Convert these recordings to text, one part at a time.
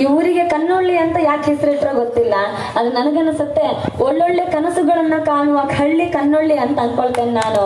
ಈ ಊರಿಗೆ ಕನ್ನೊಳ್ಳಿ ಅಂತ ಯಾಕೆ ಹೆಸರಿಟ್ರೋ ಗೊತ್ತಿಲ್ಲ ಅದು ನನಗನ್ನಿಸುತ್ತೆ ಒಳ್ಳೊಳ್ಳೆ ಕನಸುಗಳನ್ನ ಕಾಣುವ ಹಳ್ಳಿ ಕನ್ನೊಳ್ಳಿ ಅಂತ ಅನ್ಕೊಳ್ತೇನೆ ನಾನು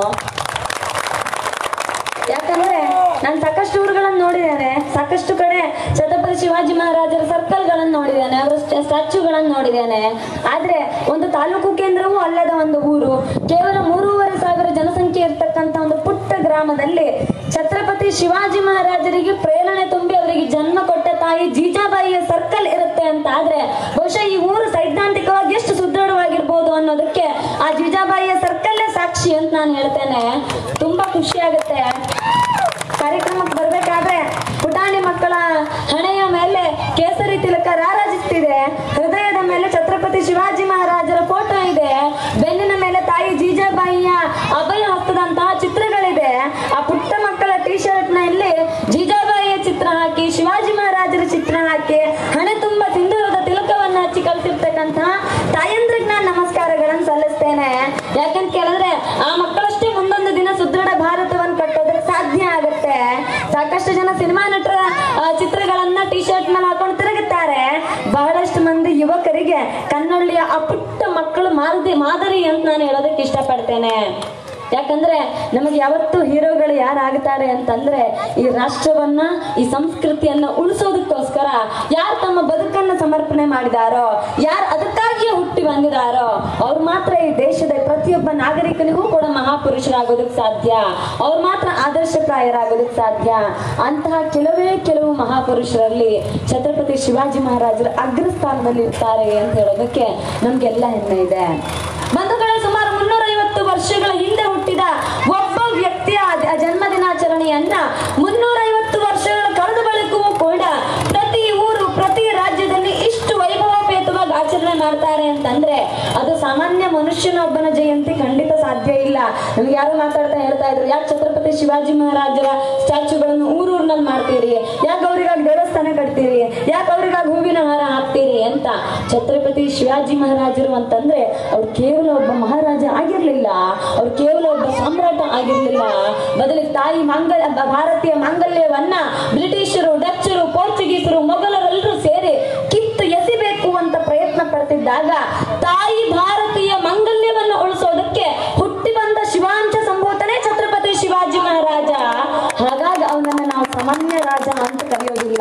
ಯಾಕಂದ್ರೆ ನಾನು ಸಾಕಷ್ಟು ಊರುಗಳನ್ನ ನೋಡಿದ್ದೇನೆ ಸಾಕಷ್ಟು ಕಡೆ ಛತ್ರಪತಿ ಶಿವಾಜಿ ಮಹಾರಾಜರ ಸರ್ಕಲ್ ಗಳನ್ನ ನೋಡಿದ್ದೇನೆ ಅವರ ಸ್ಟ್ಯಾಚ್ಯೂಗಳನ್ನ ನೋಡಿದ್ದೇನೆ ಆದ್ರೆ ಒಂದು ತಾಲೂಕು ಕೇಂದ್ರವೂ ಅಲ್ಲದ ಒಂದು ಊರು ಕೇವಲ ಮೂರುವರೆ ಸಾವಿರ ಜನಸಂಖ್ಯೆ ಇರ್ತಕ್ಕಂತ ಒಂದು ಪುಟ್ಟ ಗ್ರಾಮದಲ್ಲಿ ಛತ್ರಪತಿ ಶಿವಾಜಿ ಮಹಾರಾಜರಿಗೆ ಪ್ರೇರಣೆ ತುಂಬಿ ಅವರಿಗೆ ಜನ್ಮ ಕೊಟ್ಟ ತಾಯಿ ಜೀಜಾಬಾಯಿಯ ಸರ್ಕಲ್ ಇರುತ್ತೆ ಅಂತ ಆದ್ರೆ ಬಹುಶಃ ಈ ಊರು ಸೈದ್ಧಾಂತಿಕವಾಗಿ ಎಷ್ಟು ಸುದೃಢವಾಗಿರ್ಬೋದು ಅನ್ನೋದಕ್ಕೆ ಆ ಜೀಜಾಬಾಯಿಯ ಸರ್ಕಲ್ಲೇ ಸಾಕ್ಷಿ ಅಂತ ನಾನು ಹೇಳ್ತೇನೆ ತುಂಬಾ ಖುಷಿ ಆಗುತ್ತೆ ಕಾರ್ಯಕ್ರಮಕ್ಕೆ ಬರ್ಬೇಕಾದ್ರೆ ಪುಟಾಣಿ ಮಕ್ಕಳ ಹಣೆಯ ಮೇಲೆ ಕೇಸರಿ ತಿಲಕ ರಾರಾಜಿಸ್ತಿದೆ ಹೃದಯದ ಮೇಲೆ ಛತ್ರಪತಿ ಶಿವಾಜಿ ಮಹಾರಾಜರ ಫೋಟೋ ಇದೆ ಬೆನ್ನಿನ ಮೇಲೆ ತಾಯಿ ಜೀಜಾಬಾಯಿಯ ಅಭಯ ಹಸ್ತದಂತಹ ಚಿತ್ರಗಳಿದೆ ಆ ಪುಟ್ಟ ಮಕ್ಕಳ ಟಿ ಶರ್ಟ್ ನಲ್ಲಿ ಜೀಜಾಬಾಯಿಯ ಚಿತ್ರ ಹಾಕಿ ಶಿವಾಜಿ ಮಹಾರಾಜರ ಚಿತ್ರ ಹಾಕಿ ಹಣೆ ತುಂಬಾ ಸಿಂಧೂರದ ತಿಲಕವನ್ನ ಹಚ್ಚಿ ಕಲ್ತಿರ್ತಕ್ಕಂತಹ ತಾಯಂದ್ರಿಗೆ ನಾನು ನಮಸ್ಕಾರಗಳನ್ನು ಸಲ್ಲಿಸ್ತೇನೆ ಯಾಕಂತ ಕೇಳಿದ್ರೆ ಆ ಮಕ್ಕಳಷ್ಟೇ ಮುಂದೊಂದು ದಿನ ಸುದೃಢ ಭಾರತವನ್ನು ಕಟ್ಟೋದಕ್ಕೆ ಸಾಧ್ಯ ಆಗುತ್ತೆ ಸಾಕಷ್ಟು ಜನ ಸಿನಿಮಾ ನಟರ ಆ, ಚಿತ್ರಗಳನ್ನ ಟಿ ಶರ್ಟ್ ಮೇಲೆ ಹಾಕೊಂಡು ತಿರುಗುತ್ತಾರೆ ಬಹಳಷ್ಟು ಮಂದಿ ಯುವಕರಿಗೆ ಕನ್ನಳ್ಳಿಯ ಆ ಪುಟ್ಟ ಮಕ್ಕಳು ಮಾದರಿ ಮಾದರಿ ಅಂತ ನಾನು ಹೇಳೋದಕ್ಕೆ ಇಷ್ಟಪಡ್ತೇನೆ ಯಾಕಂದ್ರೆ ನಮಗೆ ಯಾವತ್ತು ಹೀರೋಗಳು ಯಾರಾಗ್ತಾರೆ ಅಂತಂದ್ರೆ ಈ ರಾಷ್ಟ್ರವನ್ನ ಈ ಸಂಸ್ಕೃತಿಯನ್ನ ಉಳಿಸೋದಕ್ಕೋಸ್ಕರ ಯಾರು ತಮ್ಮ ಬದುಕನ್ನ ಸಮರ್ಪಣೆ ಮಾಡಿದಾರೋ ಯಾರು ಅದಕ್ಕಾಗಿಯೇ ಹುಟ್ಟಿ ಬಂದಿದಾರೋ ಅವ್ರು ಮಾತ್ರ ಈ ದೇಶದ ಪ್ರತಿಯೊಬ್ಬ ನಾಗರಿಕನಿಗೂ ಕೂಡ ಮಹಾಪುರುಷರಾಗೋದಕ್ಕೆ ಸಾಧ್ಯ ಅವ್ರು ಮಾತ್ರ ಆದರ್ಶಪ್ರಾಯರಾಗೋದಕ್ಕೆ ಸಾಧ್ಯ ಅಂತಹ ಕೆಲವೇ ಕೆಲವು ಮಹಾಪುರುಷರಲ್ಲಿ ಛತ್ರಪತಿ ಶಿವಾಜಿ ಮಹಾರಾಜರು ಅಗ್ರಸ್ಥಾನದಲ್ಲಿ ಇರ್ತಾರೆ ಅಂತ ಹೇಳೋದಕ್ಕೆ ನಮ್ಗೆಲ್ಲ ಹೆಮ್ಮೆ ಇದೆ ಬಂಧುಗಳ ಸುಮಾರು ಮುನ್ನೂರೈವತ್ತು ವರ್ಷಗಳ ಹಿಂದೆ ಹುಟ್ಟಿದ ಒಬ್ಬ ವ್ಯಕ್ತಿಯ ಅದ್- ಜನ್ಮ ದಿನಾಚರಣೆಯನ್ನ ಮುನ್ನೂರೈವತ್ತು ವರ್ಷಗಳ ಕಳೆದ ಬಳಿಕವೂ ಕೂಡ ಪ್ರತಿ ಊರು ಪ್ರತಿ ರಾಜ್ಯದಲ್ಲಿ ಇಷ್ಟು ವೈಭವೋಪೇತವಾಗಿ ಆಚರಣೆ ಮಾಡ್ತಾರೆ ಅಂತಂದ್ರೆ ಅದು ಸಾಮಾನ್ಯ ಮನುಷ್ಯನೊಬ್ಬನ ಜಯಂತಿ ಖಂಡಿತ ಸಾಧ್ಯ ಇಲ್ಲ ನಮ್ಗೆ ಯಾರು ಮಾತಾಡ್ತಾ ಹೇಳ್ತಾ ಇದ್ರು ಯಾಕೆ ಛತ್ರಪತಿ ಶಿವಾಜಿ ಮಹಾರಾಜರ ಸ್ಟ್ಯಾಚ್ಯೂಗಳನ್ನು ಊರೂರಿನಲ್ಲಿ ಮಾಡ್ತೀರಿ ಯಾಕೆ ಅವ್ರಿಗಾಗಿ ದೇವಸ್ಥಾನ ಕಟ್ತೀರಿ ಯಾಕೆ ಅವ್ರಿಗಾಗಿ ಹೂವಿನ ಹಾರ ಹಾಕ್ತೀರಿ ಅಂತ ಛತ್ರಪತಿ ಶಿವಾಜಿ ಮಹಾರಾಜರು ಅಂತಂದ್ರೆ ಅವ್ರು ಕೇವಲ ಒಬ್ಬ ಮಹಾರಾಜ ಆಗಿರ್ಲಿಲ್ಲ ಅವ್ರು ಕೇವಲ ಒಬ್ಬ ಸಾಮ್ರಾಟ ಆಗಿರ್ಲಿಲ್ಲ ಬದಲಿಗೆ ತಾಯಿ ಮಾಂಗಲ್ಯ ಬ- ಭಾರತೀಯ ಮಾಂಗಲ್ಯವನ್ನ ಬ್ರಿಟಿಷರು ಡಚ್ಚರು ಪೋರ್ಚುಗೀಸರು ಮೊಘಲರೆಲ್ಲರೂ ಸೇರಿ ಕಿತ್ತು ಎಸಿಬೇಕು ಅಂತ ಪ್ರಯತ್ನ ಪಡ್ತಿದ್ದಾಗ ತಾಯಿ ಭಾರತೀಯ ಮಾಂಗಲ್ಯವನ್ನು ಉಳಿಸೋದಕ್ಕೆ ಹುಟ್ಟಿ ಬಂದ ಶಿವಾಂಶ ಸಂಭೂತನೇ ಛತ್ರಪತಿ ಶಿವಾಜಿ ಮಹಾರಾಜ ಹಾಗಾಗಿ ಅವನನ್ನ ನಾವು ಸಾಮಾನ್ಯ ರಾಜ ಅಂತ ಕರೆಯೋದಿಲ್ಲ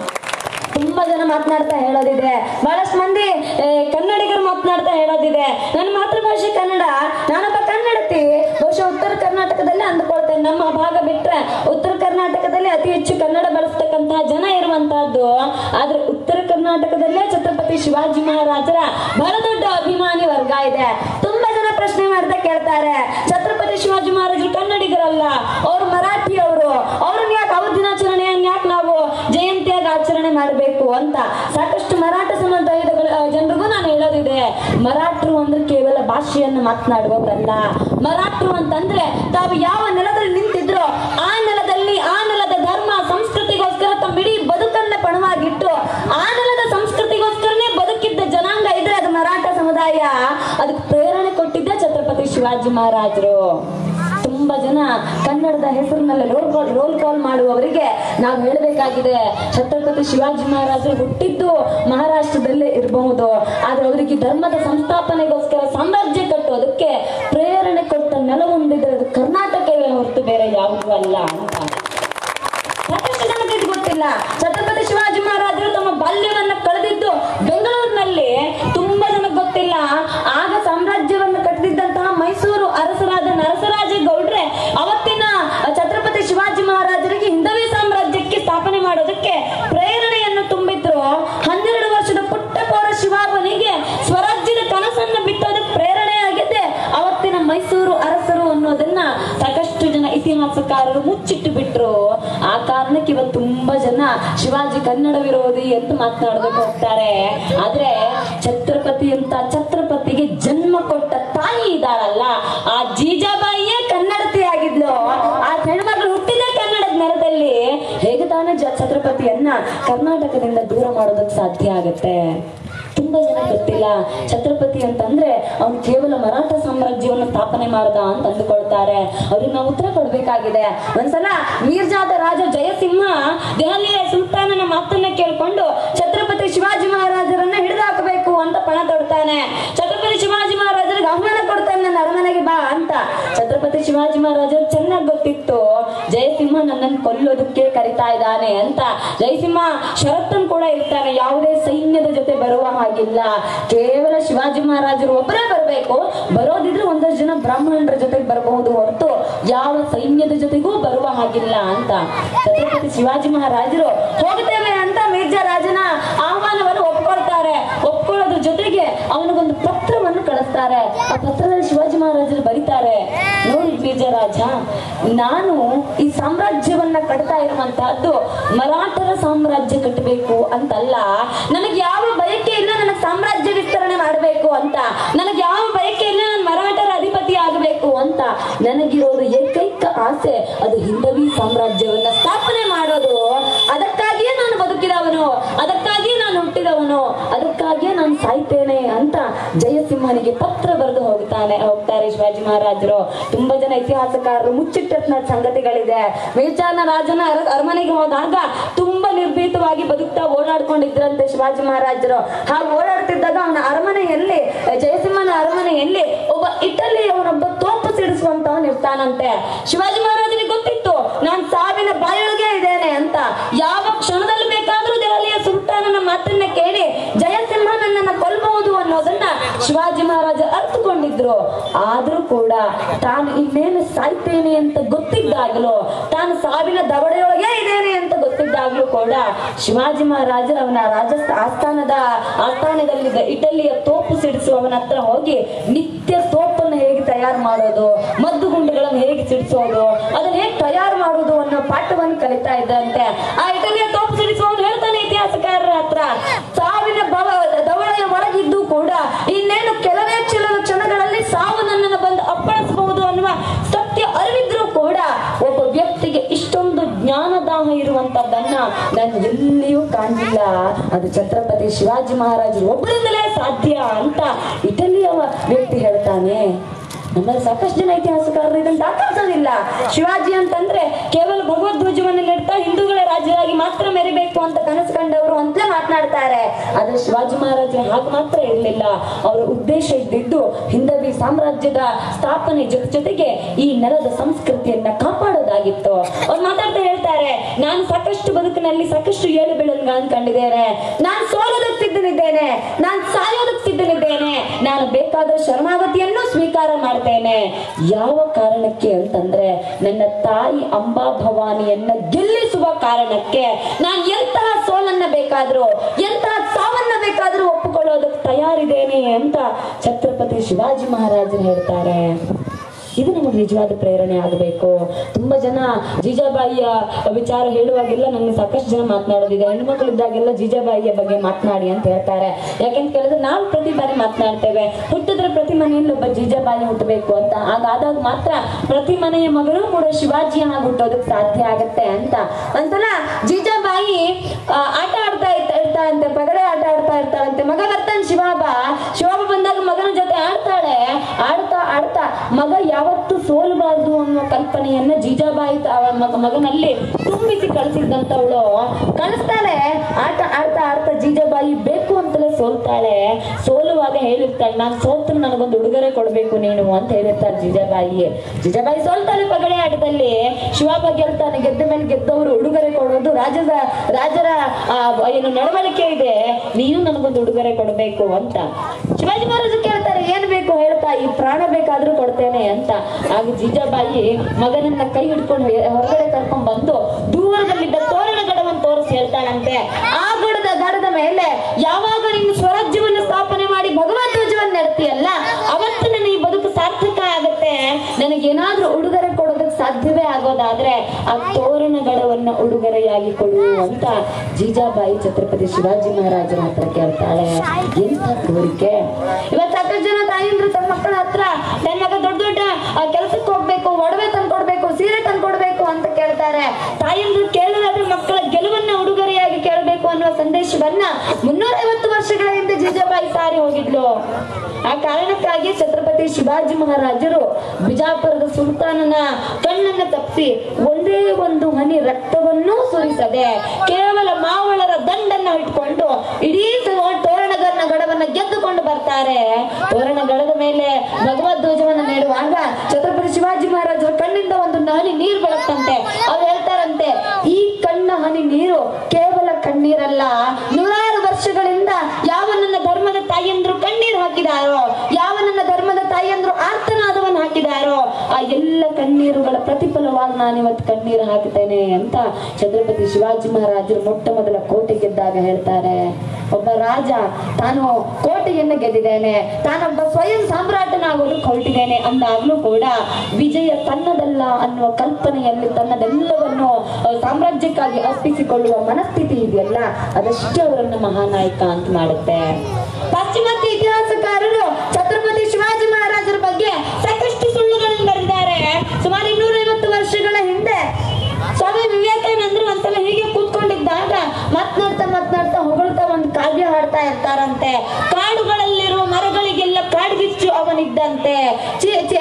ತುಂಬಾ ಜನ ಮಾತನಾಡ್ತಾ ಹೇಳೋದಿದೆ ಬಹಳಷ್ಟು ಮಂದಿ ಏ, ಕನ್ನಡಿಗರು ಮಾತನಾಡ್ತಾ ಹೇಳೋದಿದೆ ನನ್ನ ಮಾತೃಭಾಷೆ ಕನ್ನಡ ನಾನೊಬ್ಬ ಕನ್ನಡತಿ ಬಹುಶಃ ಉತ್ತರ ಕರ್ನಾಟಕದಲ್ಲಿ ಅಂದ್ಕೊಳ್ತೇನೆ ನಮ್ಮ ಭಾಗ ಬಿಟ್ರೆ ಉತ್ತರ ಕರ್ನಾಟಕದಲ್ಲಿ ಅತಿ ಹೆಚ್ಚು ಕನ್ನಡ ಬಳಸ್ತಕ್ಕಂತಹ ಜನ ಇರುವಂತಹದ್ದು ಆದ್ರೆ ಉತ್ತರ ಕರ್ನಾಟಕದಲ್ಲೇ ಛತ್ರಪತಿ ಶಿವಾಜಿ ಮಹಾರಾಜರ ಬಹಳ ದೊಡ್ಡ ಅಭಿಮಾನಿ ವರ್ಗ ಇದೆ ತುಂಬಾ ಜನ ಪ್ರಶ್ನೆ ಮಾಡ್ತಾ ಕೇಳ್ತಾರೆ ಛತ್ರಪತಿ ಶಿವಾಜಿ ಮಹಾರಾಜರು ಕನ್ನಡಿಗರಲ್ಲ ಅವ್ರು ಮರಾಠಿಯವರು ಅವ್ರನ್ನ ಯಾಕೆ ಅವ್ರ ದಿನಾಚರಣೆಯನ್ನ ಯಾಕೆ ನಾವು ಜಯಂತಿಯಾಗಿ ಆಚರಣೆ ಮಾಡಬೇಕು ಅಂತ ಸಾಕಷ್ಟು ಮರಾಠ ಸಮುದಾಯದ ಜನರಿಗೂ ನಾನು ಹೇಳೋದಿದೆ ಮರಾಠರು ಅಂದ್ರೆ ಕೇವಲ ಭಾಷೆಯನ್ನು ಮಾತನಾಡುವವರಲ್ಲ ಮರಾಠರು ಅಂತಂದ್ರೆ ತಾವು ಯಾವ ನೆಲದಲ್ಲಿ ನಿಂತಿದ್ರೋ ಆ ನೆಲದಲ್ಲಿ ಆ ನೆಲದ ಧರ್ಮ ಸಂಸ್ಕೃತಿಗೋಸ್ಕರ ತಮ್ಮ ಇಡೀ ಬದುಕನ್ನ ಪಣವಾಗಿಟ್ಟು ಆ ನೆಲದ ಸಂಸ್ಕೃತಿಗೋಸ್ಕರನೇ ಬದುಕಿದ್ದ ಜನಾಂಗ ಇದ್ರೆ ಅದು ಮರಾಠ ಸಮುದಾಯ ಅದಕ್ಕೆ ಪ್ರೇರಣೆ ಕೊಟ್ಟಿದ್ದೆ ಛತ್ರಪತಿ ಶಿವಾಜಿ ಮಹಾರಾಜರು ತುಂಬಾ ಜನ ಕನ್ನಡದ ಹೆಸರಿನಲ್ಲಿ ರೋಲ್ ಕಾಲ್ ರೋಲ್ ಕಾಲ್ ಮಾಡುವವರಿಗೆ ನಾವು ಹೇಳಬೇಕಾಗಿದೆ ಛತ್ರಪತಿ ಶಿವಾಜಿ ಮಹಾರಾಜರು ಹುಟ್ಟಿದ್ದು ಮಹಾರಾಷ್ಟ್ರದಲ್ಲೇ ಇರಬಹುದು ಆದ್ರೆ ಅವರಿಗೆ ಧರ್ಮದ ಸಂಸ್ಥಾಪನೆಗೋಸ್ಕರ ಸಾಮ್ರಾಜ್ಯ ಕಟ್ಟೋದಕ್ಕೆ ಪ್ರೇರಣೆ ಕೊಟ್ಟ ನೆಲ ಹೊಂದಿದ್ರೆ ಅದು ಕರ್ನಾಟಕವೇ ಹೊರತು ಬೇರೆ ಯಾವುದೂ ಅಲ್ಲ ಅಂತ ಸಾಕಷ್ಟು ಜನಕ್ಕೆ ಇದು ಗೊತ್ತಿಲ್ಲ ಛತ್ರಪತಿ ಶಿವಾಜಿ ಮಹಾರಾಜರು ತಮ್ಮ ಬಾಲ್ಯವನ್ನ ಕಳೆದಿದ್ದು ಬೆಂಗಳೂರಿನಲ್ಲಿ ತುಂಬಾ ಜನಕ್ಕೆ ಗೊತ್ತಿಲ್ಲ ಆಗ ಸಾಮ್ರಾಜ್ಯವನ್ನು ಕಟ್ಟಿದ್ದಂತಹ ಮೈಸೂರು ಅರಸರಾದ ನರಸರಾಜ ಗೌಡ್ರೆ ಅವತ್ತಿನ ಛತ್ರಪತಿ ಶಿವಾಜಿ ಮಹಾರಾಜರಿಗೆ ಹಿಂದವಿ ಸಾಮ್ರಾಜ್ಯಕ್ಕೆ ಸ್ಥಾಪನೆ ಮಾಡೋದಕ್ಕೆ ಪ್ರೇರಣೆಯನ್ನು ತುಂಬಿದ್ರು ಹನ್ನೆರಡು ವರ್ಷದ ಪುಟ್ಟ ಪೌರ ಶಿವಾಬನಿಗೆ ಸ್ವರಾಜ್ಯದ ಕನಸನ್ನು ಬಿತ್ತೋದಕ್ಕೆ ಪ್ರೇರಣೆಯಾಗಿದೆ ಅವತ್ತಿನ ಮೈಸೂರು ಅರಸರು ಅನ್ನೋದನ್ನ ಸಾಕಷ್ಟು ಜನ ಇತಿಹಾಸಕಾರರು ಮುಚ್ಚಿಟ್ಟು ಬಿಟ್ರು ಆ ಕಾರಣಕ್ಕೆ ಇವತ್ತು ತುಂಬಾ ಜನ ಶಿವಾಜಿ ಕನ್ನಡ ವಿರೋಧಿ ಅಂತ ಮಾತನಾಡೋದಕ್ಕೆ ಹೋಗ್ತಾರೆ ಆದ್ರೆ ಛತ್ರಪತಿ ಅಂತ ಛತ್ರಪತಿಗೆ ಜನ್ಮ ಕೊಟ್ಟ ತಾಯಿ ಇದ್ದಾಳಲ್ಲ ಆ ಜೀಜಾಬಾಯಿಯೇ ಕನ್ನಡತಿ ಆಗಿದ್ಲು ಆ ಹೆಣ್ಮಗಳು ಹುಟ್ಟಿದ ಕನ್ನಡದ ನೆಲದಲ್ಲಿ ಹೇಗೆ ತಾನೇ ಜ- ಛತ್ರಪತಿಯನ್ನ ಕರ್ನಾಟಕದಿಂದ ದೂರ ಮಾಡೋದಕ್ಕೆ ಸಾಧ್ಯ ಆಗತ್ತೆ ತುಂಬಾ ಜನ ಗೊತ್ತಿಲ್ಲ ಛತ್ರಪತಿ ಅಂತಂದ್ರೆ ಅವ್ನು ಕೇವಲ ಮರಾಠ ಸಾಮ್ರಾಜ್ಯವನ್ನು ಸ್ಥಾಪನೆ ಮಾಡ್ದ ಅಂತ ಅಂದುಕೊಳ್ತಾರೆ ಅವ್ರಿಗೆ ನಾವು ಉತ್ತರ ಕೊಡ್ಬೇಕಾಗಿದೆ ಒಂದ್ಸಲ ಮೀರ್ಜಾದ ರಾಜ ಜಯಸಿಂಹ ದೆಹಲಿಯ ಸುಲ್ತಾನನ ಮಾತನ್ನ ಕೇಳ್ಕೊಂಡು ಛತ್ರಪತಿ ಹೇಳ್ತಾನೆ ಛತ್ರಪತಿ ಶಿವಾಜಿ ಮಹಾರಾಜರಿಗೆ ಆಹ್ವಾನ ಕೊಡ್ತಾನೆ ನನ್ನ ಅರಮನೆಗೆ ಬಾ ಅಂತ ಛತ್ರಪತಿ ಶಿವಾಜಿ ಮಹಾರಾಜರು ಚೆನ್ನಾಗಿ ಗೊತ್ತಿತ್ತು ಜಯಸಿಂಹ ನನ್ನನ್ನು ಕೊಲ್ಲೋದಕ್ಕೆ ಕರಿತಾ ಇದ್ದಾನೆ ಅಂತ ಜಯಸಿಂಹ ಷರತ್ತನ್ ಕೂಡ ಇರ್ತಾನೆ ಯಾವುದೇ ಸೈನ್ಯದ ಜೊತೆ ಬರುವ ಹಾಗಿಲ್ಲ ಕೇವಲ ಶಿವಾಜಿ ಮಹಾರಾಜರು ಒಬ್ಬರೇ ಬರಬೇಕು ಬರೋದಿದ್ರೆ ಒಂದಷ್ಟು ಜನ ಬ್ರಾಹ್ಮಣರ ಜೊತೆಗೆ ಬರಬಹುದು ಹೊರತು ಯಾವ ಸೈನ್ಯದ ಜೊತೆಗೂ ಬರುವ ಹಾಗಿಲ್ಲ ಅಂತ ಛತ್ರಪತಿ ಶಿವಾಜಿ ಮಹಾರಾಜರು ಹೋಗ್ತೇವೆ ಅಂತ ಮಿರ್ಜಾ ರಾಜನ ಆಹ್ವಾನವನ್ನು ಒಪ್ಕೊಳ್ತಾರೆ ಒಪ್ಕೊಳ್ಳೋದ್ರ ಜೊತೆಗೆ ಅವನಿಗೊಂದು ಪತ್ರವನ್ನು ಕಳಿಸ್ತಾರೆ ಆ ಪತ್ರದಲ್ಲಿ ಶಿವಾಜಿ ಮಹಾರಾಜರು ಬರೀತಾರೆ ನೋಡಿ ಮಿರ್ಜಾ ರಾಜ ನಾನು ಈ ಸಾಮ್ರಾಜ್ಯವನ್ನ ಕಟ್ತಾ ಇರುವಂತಹದ್ದು ಮರಾಠರ ಸಾಮ್ರಾಜ್ಯ ಕಟ್ಟಬೇಕು ಅಂತಲ್ಲ ನನಗೆ ಯಾವ ಬಯಕೆ ಇಲ್ಲ ನನಗೆ ಸಾಮ್ರಾಜ್ಯ ವಿಸ್ತರಣೆ ಮಾಡಬೇಕು ಅಂತ ನನಗೆ ಯಾವ ಬಯಕೆ ಇಲ್ಲ ನಾನು ಮರಾಠರ ಅಧಿಪತಿ ಆಗಬೇಕು ಅಂತ ನನಗಿರೋದು ಏಕೈಕ ಆಸೆ ಅದು ಹಿಂದವಿ ಸಾಮ್ರಾಜ್ಯವನ್ನ ಸ್ಥಾಪನೆ ಮಾಡೋದು ಅದಕ್ಕಾಗಿಯೇ ನಾನು ಬದುಕಿದವನು ಅದಕ್ಕಾಗಿಯೇ ನಾನು ಹುಟ್ಟಿದವನು ಅದಕ್ಕಾಗಿಯೇ ನಾನು ಸಾಯ್ತೇನೆ ಅಂತ ಜಯಸಿಂಹನಿಗೆ ಪತ್ರ ಬರೆದು ಹೋಗ್ತಾನೆ ಹೋಗ್ತಾರೆ ಶಿವಾಜಿ ಮಹಾರಾಜರು ತುಂಬಾ ಜನ ಇತಿಹಾಸಕಾರರು ಮುಚ್ಚಿಟ್ಟತ್ನ ಸಂಗತಿಗಳಿದೆ ಮೇಲ್ಚಾನ ರಾಜನ ಅರ- ಅರಮನೆಗೆ ಹೋದಾಗ ತುಂಬಾ ನಿರ್ಭೀತವಾಗಿ ಬದುಕ್ತಾ ಓಡಾಡ್ಕೊಂಡಿದ್ರಂತೆ ಶಿವಾಜಿ ಮಹಾರಾಜರು ಹಾಗೆ ಓಡಾಡ್ತಿದ್ದಾಗ ಅವನ ಅರಮನೆಯಲ್ಲಿ ಜಯಸಿಂಹನ ಅರಮನೆಯಲ್ಲಿ ಒಬ್ಬ ಇಟಲಿಯವನೊಬ್ಬ ತೋಪು ಸಿಡಿಸುವಂತವನ್ ಇರ್ತಾನಂತೆ ಶಿವಾಜಿ ಮಹಾರಾಜನಿಗೆ ಗೊತ್ತಿತ್ತು ನಾನ್ ಸಾವಿನ ಬಾಯೊಳಗೆ ಇದ್ದೇನೆ ಅಂತ ಯಾವ ಕ್ಷಣದಲ್ಲಿ ಬೇಕಾದ್ರೂ ದೆಹಲಿಯ ಸುಲ್ತಾನನ ಮಾತನ್ನ ಕೇಳಿ ಜಯಸಿಂಹ ನನ್ನನ್ನ ಕೊಲ್ಬಹುದು ಅನ್ನೋದನ್ನ ಶಿವಾಜಿ ಮಹಾರಾಜ ಅರ್ಥಕೊಂಡಿದ್ರು ಆದ್ರೂ ಕೂಡ ತಾನು ಇನ್ನೇನು ಸಾಯ್ತೇನೆ ಅಂತ ಗೊತ್ತಿದ್ದಾಗಲೂ ತಾನು ಸಾವಿನ ದವಡೆಯೊಳಗೆ ಇದ್ದೇನೆ ಅಂತ ಗೊತ್ತಿದ್ದಾಗ್ಲೂ ಕೂಡ ಶಿವಾಜಿ ಮಹಾರಾಜರು ಅವನ ರಾಜ ಆಸ್ಥಾನದ ಆಸ್ಥಾನದಲ್ಲಿದ್ದ ಇಟಲಿಯ ತೋಪು ಸಿಡಿಸುವವನ ಹತ್ರ ಹೋಗಿ ನಿತ್ಯ ತೋಪನ್ನು ಹೇಗೆ ತಯಾರು ಮಾಡೋದು ಮದ್ದು ಗುಂಡುಗಳನ್ನು ಹೇಗೆ ಸಿಡಿಸೋದು ಅದನ್ನ ಹೇಗೆ ತಯಾರು ಮಾಡೋದು ಅನ್ನೋ ಪಾಠವನ್ನು ಕಲಿತಾ ಇದ್ದಂತೆ ಆ ಇಟಲಿಯ ತೋಪು ಸಿಡಿಸುವವನು ಹೇಳ್ತಾನೆ ಇತಿಹಾಸಕಾರರ ಹತ್ರ ಸಾವಿನ ಬವ ದವಡೆಯ ಒಳಗಿದ್ದು ಕೂಡ ಇನ್ನೇನು ಕೆಲವೇ ಕೆಲವು ಕ್ಷಣಗಳಲ್ಲಿ ಸಾವು ನನ್ನನ್ನು ಬಂದು ಅಪ್ಪಳಿಸಬಹುದು ಅನ್ನುವ ಸತ್ಯ ಅರಿವಿದ್ರೂ ಕೂಡ ಒಬ್ಬ ವ್ಯಕ್ತಿಗೆ ಇಷ್ಟೊಂದು ಜ್ಞಾನದಾಹ ಇರುವಂತದ್ದನ್ನ ನಾನು ಎಲ್ಲಿಯೂ ಕಾಣಲಿಲ್ಲ ಅದು ಛತ್ರಪತಿ ಶಿವಾಜಿ ಮಹಾರಾಜರು ಒಬ್ಬರಿಂದಲೇ ಸಾಧ್ಯ ಅಂತ ಇಟಲಿಯ ವ್ಯಕ್ತಿ ಹೇಳ್ತಾನೆ ನಮ್ಮಲ್ಲಿ ಸಾಕಷ್ಟು ಜನ ಇತಿಹಾಸಕಾರರು ಇದನ್ನು ದಾಖಲಿಸೋದಿಲ್ಲ ಶಿವಾಜಿ ಅಂತಂದ್ರೆ ಕೇವಲ ಭಗವದ್ಧ್ವಜವನ್ನು ನೆಡ್ತಾ ಹಿಂದೂಗಳ ರಾಜ್ಯವಾಗಿ ಮಾತ್ರ ಮೆರಿಬೇಕು ಅಂತ ಕನಸು ಕಂಡವರು ಅಂತಲೇ ಮಾತನಾಡ್ತಾರೆ ಆದ್ರೆ ಶಿವಾಜಿ ಮಹಾರಾಜರು ಹಾಗೆ ಮಾತ್ರ ಇರಲಿಲ್ಲ ಅವರ ಉದ್ದೇಶ ಇದ್ದಿದ್ದು ಹಿಂದವಿ ಸಾಮ್ರಾಜ್ಯದ ಸ್ಥಾಪನೆ ಜೊತೆ ಜೊತೆಗೆ ಈ ನೆಲದ ಸಂಸ್ಕೃತಿಯನ್ನ ಕಾಪಾಡೋದಾಗಿತ್ತು ಅವ್ರು ಮಾತಾಡ್ತಾ ಹೇಳ್ತಾರೆ ನಾನು ಸಾಕಷ್ಟು ಬದುಕಿನಲ್ಲಿ ಸಾಕಷ್ಟು ಏಳು ಬೀಳನ್ಗಳನ್ನು ಕಂಡಿದ್ದೇನೆ ನಾನು ಸೋಲೋದಕ್ಕೆ ಸಿದ್ಧನಿದ್ದೇನೆ ನಾನು ಸಾಯೋದಕ್ಕೆ ಸಿದ್ಧನಿದ್ದೇನೆ ನಾನು ಬೇಕಾದ ಶರಣಾಗತಿಯನ್ನು ಸ್ವೀಕಾರ ಮಾಡ್ತೇನೆ ಯಾವ ಕಾರಣಕ್ಕೆ ಅಂತಂದ್ರೆ ನನ್ನ ತಾಯಿ ಅಂಬಾ ಭವಾನಿಯನ್ನ ಗೆಲ್ಲಿಸುವ ಕಾರಣಕ್ಕೆ ನಾನು ಎಂತಹ ಸೋಲನ್ನ ಬೇಕಾದ್ರೂ ಎಂತಹ ಸಾವನ್ನ ಬೇಕಾದ್ರೂ ಒಪ್ಪಿಕೊಳ್ಳೋದಕ್ಕೆ ತಯಾರಿದ್ದೇನೆ ಅಂತ ಛತ್ರಪತಿ ಶಿವಾಜಿ ಮಹಾರಾಜರು ಹೇಳ್ತಾರೆ ಇದು ನಮಗೆ ನಿಜವಾದ ಪ್ರೇರಣೆ ಆಗಬೇಕು ತುಂಬಾ ಜನ ಜೀಜಾಬಾಯಿಯ ವಿಚಾರ ಹೇಳುವಾಗೆಲ್ಲ ನನಗೆ ಸಾಕಷ್ಟು ಜನ ಮಾತನಾಡೋದಿದೆ ಹೆಣ್ಮಕ್ಳು ಇದ್ದಾಗೆಲ್ಲ ಜೀಜಾಬಾಯಿಯ ಬಗ್ಗೆ ಮಾತನಾಡಿ ಅಂತ ಹೇಳ್ತಾರೆ ಯಾಕಂತ ಕೇಳಿದ್ರೆ ನಾವು ಪ್ರತಿ ಬಾರಿ ಮಾತನಾಡ್ತೇವೆ ಹುಟ್ಟಿದ್ರೆ ಪ್ರತಿ ಮನೆಯಲ್ಲಿ ಒಬ್ಬ ಜೀಜಾಬಾಯಿ ಹುಟ್ಟಬೇಕು ಅಂತ ಹಾಗಾದಾಗ ಮಾತ್ರ ಪ್ರತಿ ಮನೆಯ ಮಗಳು ಕೂಡ ಶಿವಾಜಿ ಆಗಿ ಹುಟ್ಟೋದಕ್ಕೆ ಸಾಧ್ಯ ಆಗತ್ತೆ ಅಂತ ಒಂದ್ಸಲ ಜೀಜಾಬಾಯಿ ಆ, ಆಟ ಆಡ್ತಾ ಇರ್ತಾ ಇರ್ತಾಳಂತೆ ಪಗಡೆ ಆಟ ಆಡ್ತಾ ಇರ್ತಾಳಂತೆ ಮಗ ಬರ್ತಾನೆ ಶಿವಾಬ ಶಿವಾಬ ಬಂದಾಗ ಮಗನ ಜೊತೆ ಆಡ್ತಾಳೆ ಆಡ್ತಾ ಆಡ್ತಾ ಮಗ ಯಾವತ್ತೂ ಸೋಲಬಾರ್ದು ಅನ್ನೋ ಕಲ್ಪನೆಯನ್ನ ಜೀಜಾಬಾಯಿ ತ- ಅವಳ ಮಗ- ಮಗನಲ್ಲಿ ತುಂಬಿಸಿ ಕಳಿಸಿದ್ದಂತವಳು ಕಳಿಸ್ತಾಳೆ ಆಟ ಆಡ್ತಾ ಆಡ್ತಾ ಜೀಜಾಬಾಯಿ ಬೇಕು ಅಂತಲೇ ಸೋಲ್ತಾಳೆ ಸೋಲುವಾಗ ಹೇಳಿರ್ತಾಳೆ ನಾನು ಸೋತ್ರ ನನಗೊಂದು ಉಡುಗೊರೆ ಕೊಡ್ಬೇಕು ನೀನು ಅಂತ ಹೇಳಿರ್ತಾರೆ ಜೀಜಾಬಾಯಿ ಜೀಜಾಬಾಯಿ ಸೋಲ್ತಾಳೆ ಪಗಡೆ ಆಟದಲ್ಲಿ ಶಿವಾಬ ಗೆಲ್ತಾನೆ ಗೆದ್ದ ಮೇಲೆ ಗೆದ್ದವರು ಉಡುಗೊರೆ ಕೊಡೋದು ರಾಜದ ರಾಜರ ಆ, ಏನು ನಡವಳಿಕೆ ಇದೆ ನೀನು ನನಗೊಂದು ಉಡುಗೊರೆ ಕೊಡಬೇಕು ಅಂತ ಶಿವಾಜಿ ಮಹಾರಾಜರು ಕೇಳ್ತಾರೆ ಏನ್ ಬೇಕು ಹೇಳ್ತಾ ಈ ಪ್ರಾಣ ಬೇಕಾದ್ರೂ ಕೊಡ್ತೇನೆ ಅಂತ ಆಗ ಜೀಜಾಬಾಯಿ ಮಗನನ್ನ ಕೈ ಹಿಡ್ಕೊಂಡು ಹೆ- ಹೊರಗಡೆ ಕರ್ಕೊಂಡ್ ಬಂದು ದೂರದಲ್ಲಿದ್ದ ತೋರಣ ಗಡವನ್ನು ತೋರಿಸಿ ಹೇಳ್ತಾಳಂತೆ ಆ ಗಡದ ಗಡದ ಮೇಲೆ ಯಾವಾಗ ನೀನು ಸ್ವರಾಜ್ಯವನ್ನು ಸ್ಥಾಪನೆ ಮಾಡಿ ಭಗವದ್ ಧ್ವಜವನ್ನು ನೆಡ್ತೀಯಲ್ಲ ಅವತ್ತು ನನ್ನ ಈ ಬದುಕು ಸಾರ್ಥಕ ಆಗತ್ತೆ ನನಗೇನಾದ್ರೂ ಉಡುಗೊರೆ ಕೊಡೋದಕ್ಕೆ ಸಾಧ್ಯವೇ ಆಗೋದಾದ್ರೆ ಆ ತೋರಣ ಗಡವನ್ನ ಉಡುಗೊರೆಯಾಗಿ ಕೊಡು ಅಂತ ಜೀಜಾಬಾಯಿ ಛತ್ರಪತಿ ಶಿವಾಜಿ ಮಹಾರಾಜರ ಹತ್ರ ಕೇಳ್ತಾಳೆ ಎಂಥ ಕೋರಿಕೆ ಇವತ್ತು ಸಾಕಷ್ಟು ಜನ ತಾಯಂದ್ರು ತಮ್ಮ ಮಕ್ಕಳ ಹತ್ರ ನನ್ನ ಮಗ ದೊಡ್ಡ ದೊಡ್ಡ ಕೆಲಸಕ್ಕೆ ಹೋಗ್ಬೇಕು ಒಡವೆ ತಂದ್ಕೊಡ್ಬೇಕು ಸೀರೆ ತಂದ್ಕೊಡ್ಬೇಕು ಅಂತ ಕೇಳ್ತಾರೆ ತಾಯಂದ್ರು ಕೇಳೋದಾದ್ರೆ ಮಕ್ಕಳ ಗೆಲುವನ್ನ ಉಡುಗೊರೆಯಾಗಿ ಕೇಳಬೇಕು ಅನ್ನುವ ಸಂದೇಶವನ್ನ ಮುನ್ನೂರೈವತ್ತು ವರ್ಷಗಳ ಹಿಂದೆ ಜೀಜಾಬಾಯಿ ಸಾರಿ ಹೋಗಿದ್ಲು ಆ ಕಾರಣಕ್ಕಾಗಿ ಛತ್ರಪತಿ ಶಿವಾಜಿ ಮಹಾರಾಜರು ಬಿಜಾಪುರದ ಸುಲ್ತಾನನ ಕಣ್ಣನ್ನ ತಪ್ಪಿಸಿ ಒಂದೇ ಒಂದು ಹನಿ ರಕ್ತವನ್ನೂ ಸುರಿಸದೆ ಕೇವಲ ಮಾವಳರ ದಂಡನ್ನ ಇಟ್ಕೊಂಡು ಇಡೀ ತೋರಣಗರನ ಗಡವನ್ನ ಗೆದ್ದುಕೊಂಡು ಬರ್ತಾರೆ ಹೇಳ್ತಾರೆ ತೋರಣಗಳದ ಮೇಲೆ ಭಗವದ್ ಧ್ವಜವನ್ನು ನೀಡುವಾಗ ಛತ್ರಪತಿ ಶಿವಾಜಿ ಮಹಾರಾಜರ ಕಣ್ಣಿಂದ ಒಂದು ಹನಿ ನೀರು ಬರುತ್ತಂತೆ ಅವ್ರು ಹೇಳ್ತಾರಂತೆ ಈ ಕಣ್ಣ ಹನಿ ನೀರು ಕೇವಲ ಕಣ್ಣೀರಲ್ಲ ನೂರಾರು ವರ್ಷಗಳಿಂದ ಯಾವ ನನ್ನ ಧರ್ಮದ ತಾಯಿಯಂದ್ರು ಕಣ್ಣೀರು ಹಾಕಿದಾರೋ ಯಾವ ನನ್ನ ಧರ್ಮದ ತಾಯಿಯಂದ್ರು ಆರ್ತನಾದವನ್ನು ಹಾಕಿದಾರೋ ಆ ಎಲ್ಲ ಕಣ್ಣೀರುಗಳ ಪ್ರತಿಫಲವಾಗಿ ನಾನು ಇವತ್ತು ಕಣ್ಣೀರು ಹಾಕ್ತೇನೆ ಅಂತ ಛತ್ರಪತಿ ಶಿವಾಜಿ ಮಹಾರಾಜರು ಮೊಟ್ಟ ಮೊದಲ ಕೋಟೆ ಗೆದ್ದಾಗ ಹೇಳ್ತಾರೆ ಒಬ್ಬ ರಾಜ ತಾನು ಕೋಟೆಯನ್ನು ಗೆದ್ದಿದ್ದೇನೆ ತಾನೊಬ್ಬ ಸ್ವಯಂ ಸಾಮ್ರಾಟನಾಗೋದಕ್ಕೆ ಹೊರಟಿದ್ದೇನೆ ಅಂದಾಗ್ಲೂ ಕೂಡ ವಿಜಯ ತನ್ನದಲ್ಲ ಅನ್ನುವ ಕಲ್ಪನೆಯಲ್ಲಿ ತನ್ನದೆಲ್ಲವನ್ನು ಆ, ಸಾಮ್ರಾಜ್ಯಕ್ಕಾಗಿ ಅರ್ಪಿಸಿಕೊಳ್ಳುವ ಮನಸ್ಥಿತಿ ಇದೆಯಲ್ಲ ಅದಷ್ಟೇ ಅವರನ್ನು ಮಹಾನಾಯಕ ಅಂತ ಮಾಡುತ್ತೆ ಪಾಶ್ಚಿಮಾತ್ಯ ಇತಿಹಾಸಕಾರರು ಛತ್ರಪತಿ ಶಿವಾಜಿ ಮಹಾರಾಜರ ಬಗ್ಗೆ ಸಾಕಷ್ಟು ಸುಳ್ಳುಗಳನ್ನು ಬರೆದಿದ್ದಾರೆ ಸುಮಾರು ಇನ್ನೂರೈವತ್ತು ವರ್ಷಗಳ ಹಿಂದೆ ಸ್ವಾಮಿ ವಿವೇಕಾನಂದರು ಒಂದ್ಸಲ ಹೀಗೆ ಕೂತ್ಕೊಂಡಿದ್ದಾಗ ಮಾತನಾಡ್ತಾ ಮಾತನಾಡ್ತಾ ಹೊಗಳ್ತಾ ಒಂದು ಕಾವ್ಯ ಹಾಡ್ತಾ ಇರ್ತಾರಂತೆ ಕಾಡುಗಳಲ್ಲಿರುವ ಮರಗಳಿಗೆಲ್ಲ ಕಾಡ್ಗಿಚ್ಚು ಅವನಿದ್ದಂತೆ ಚಿ- ಚಿ-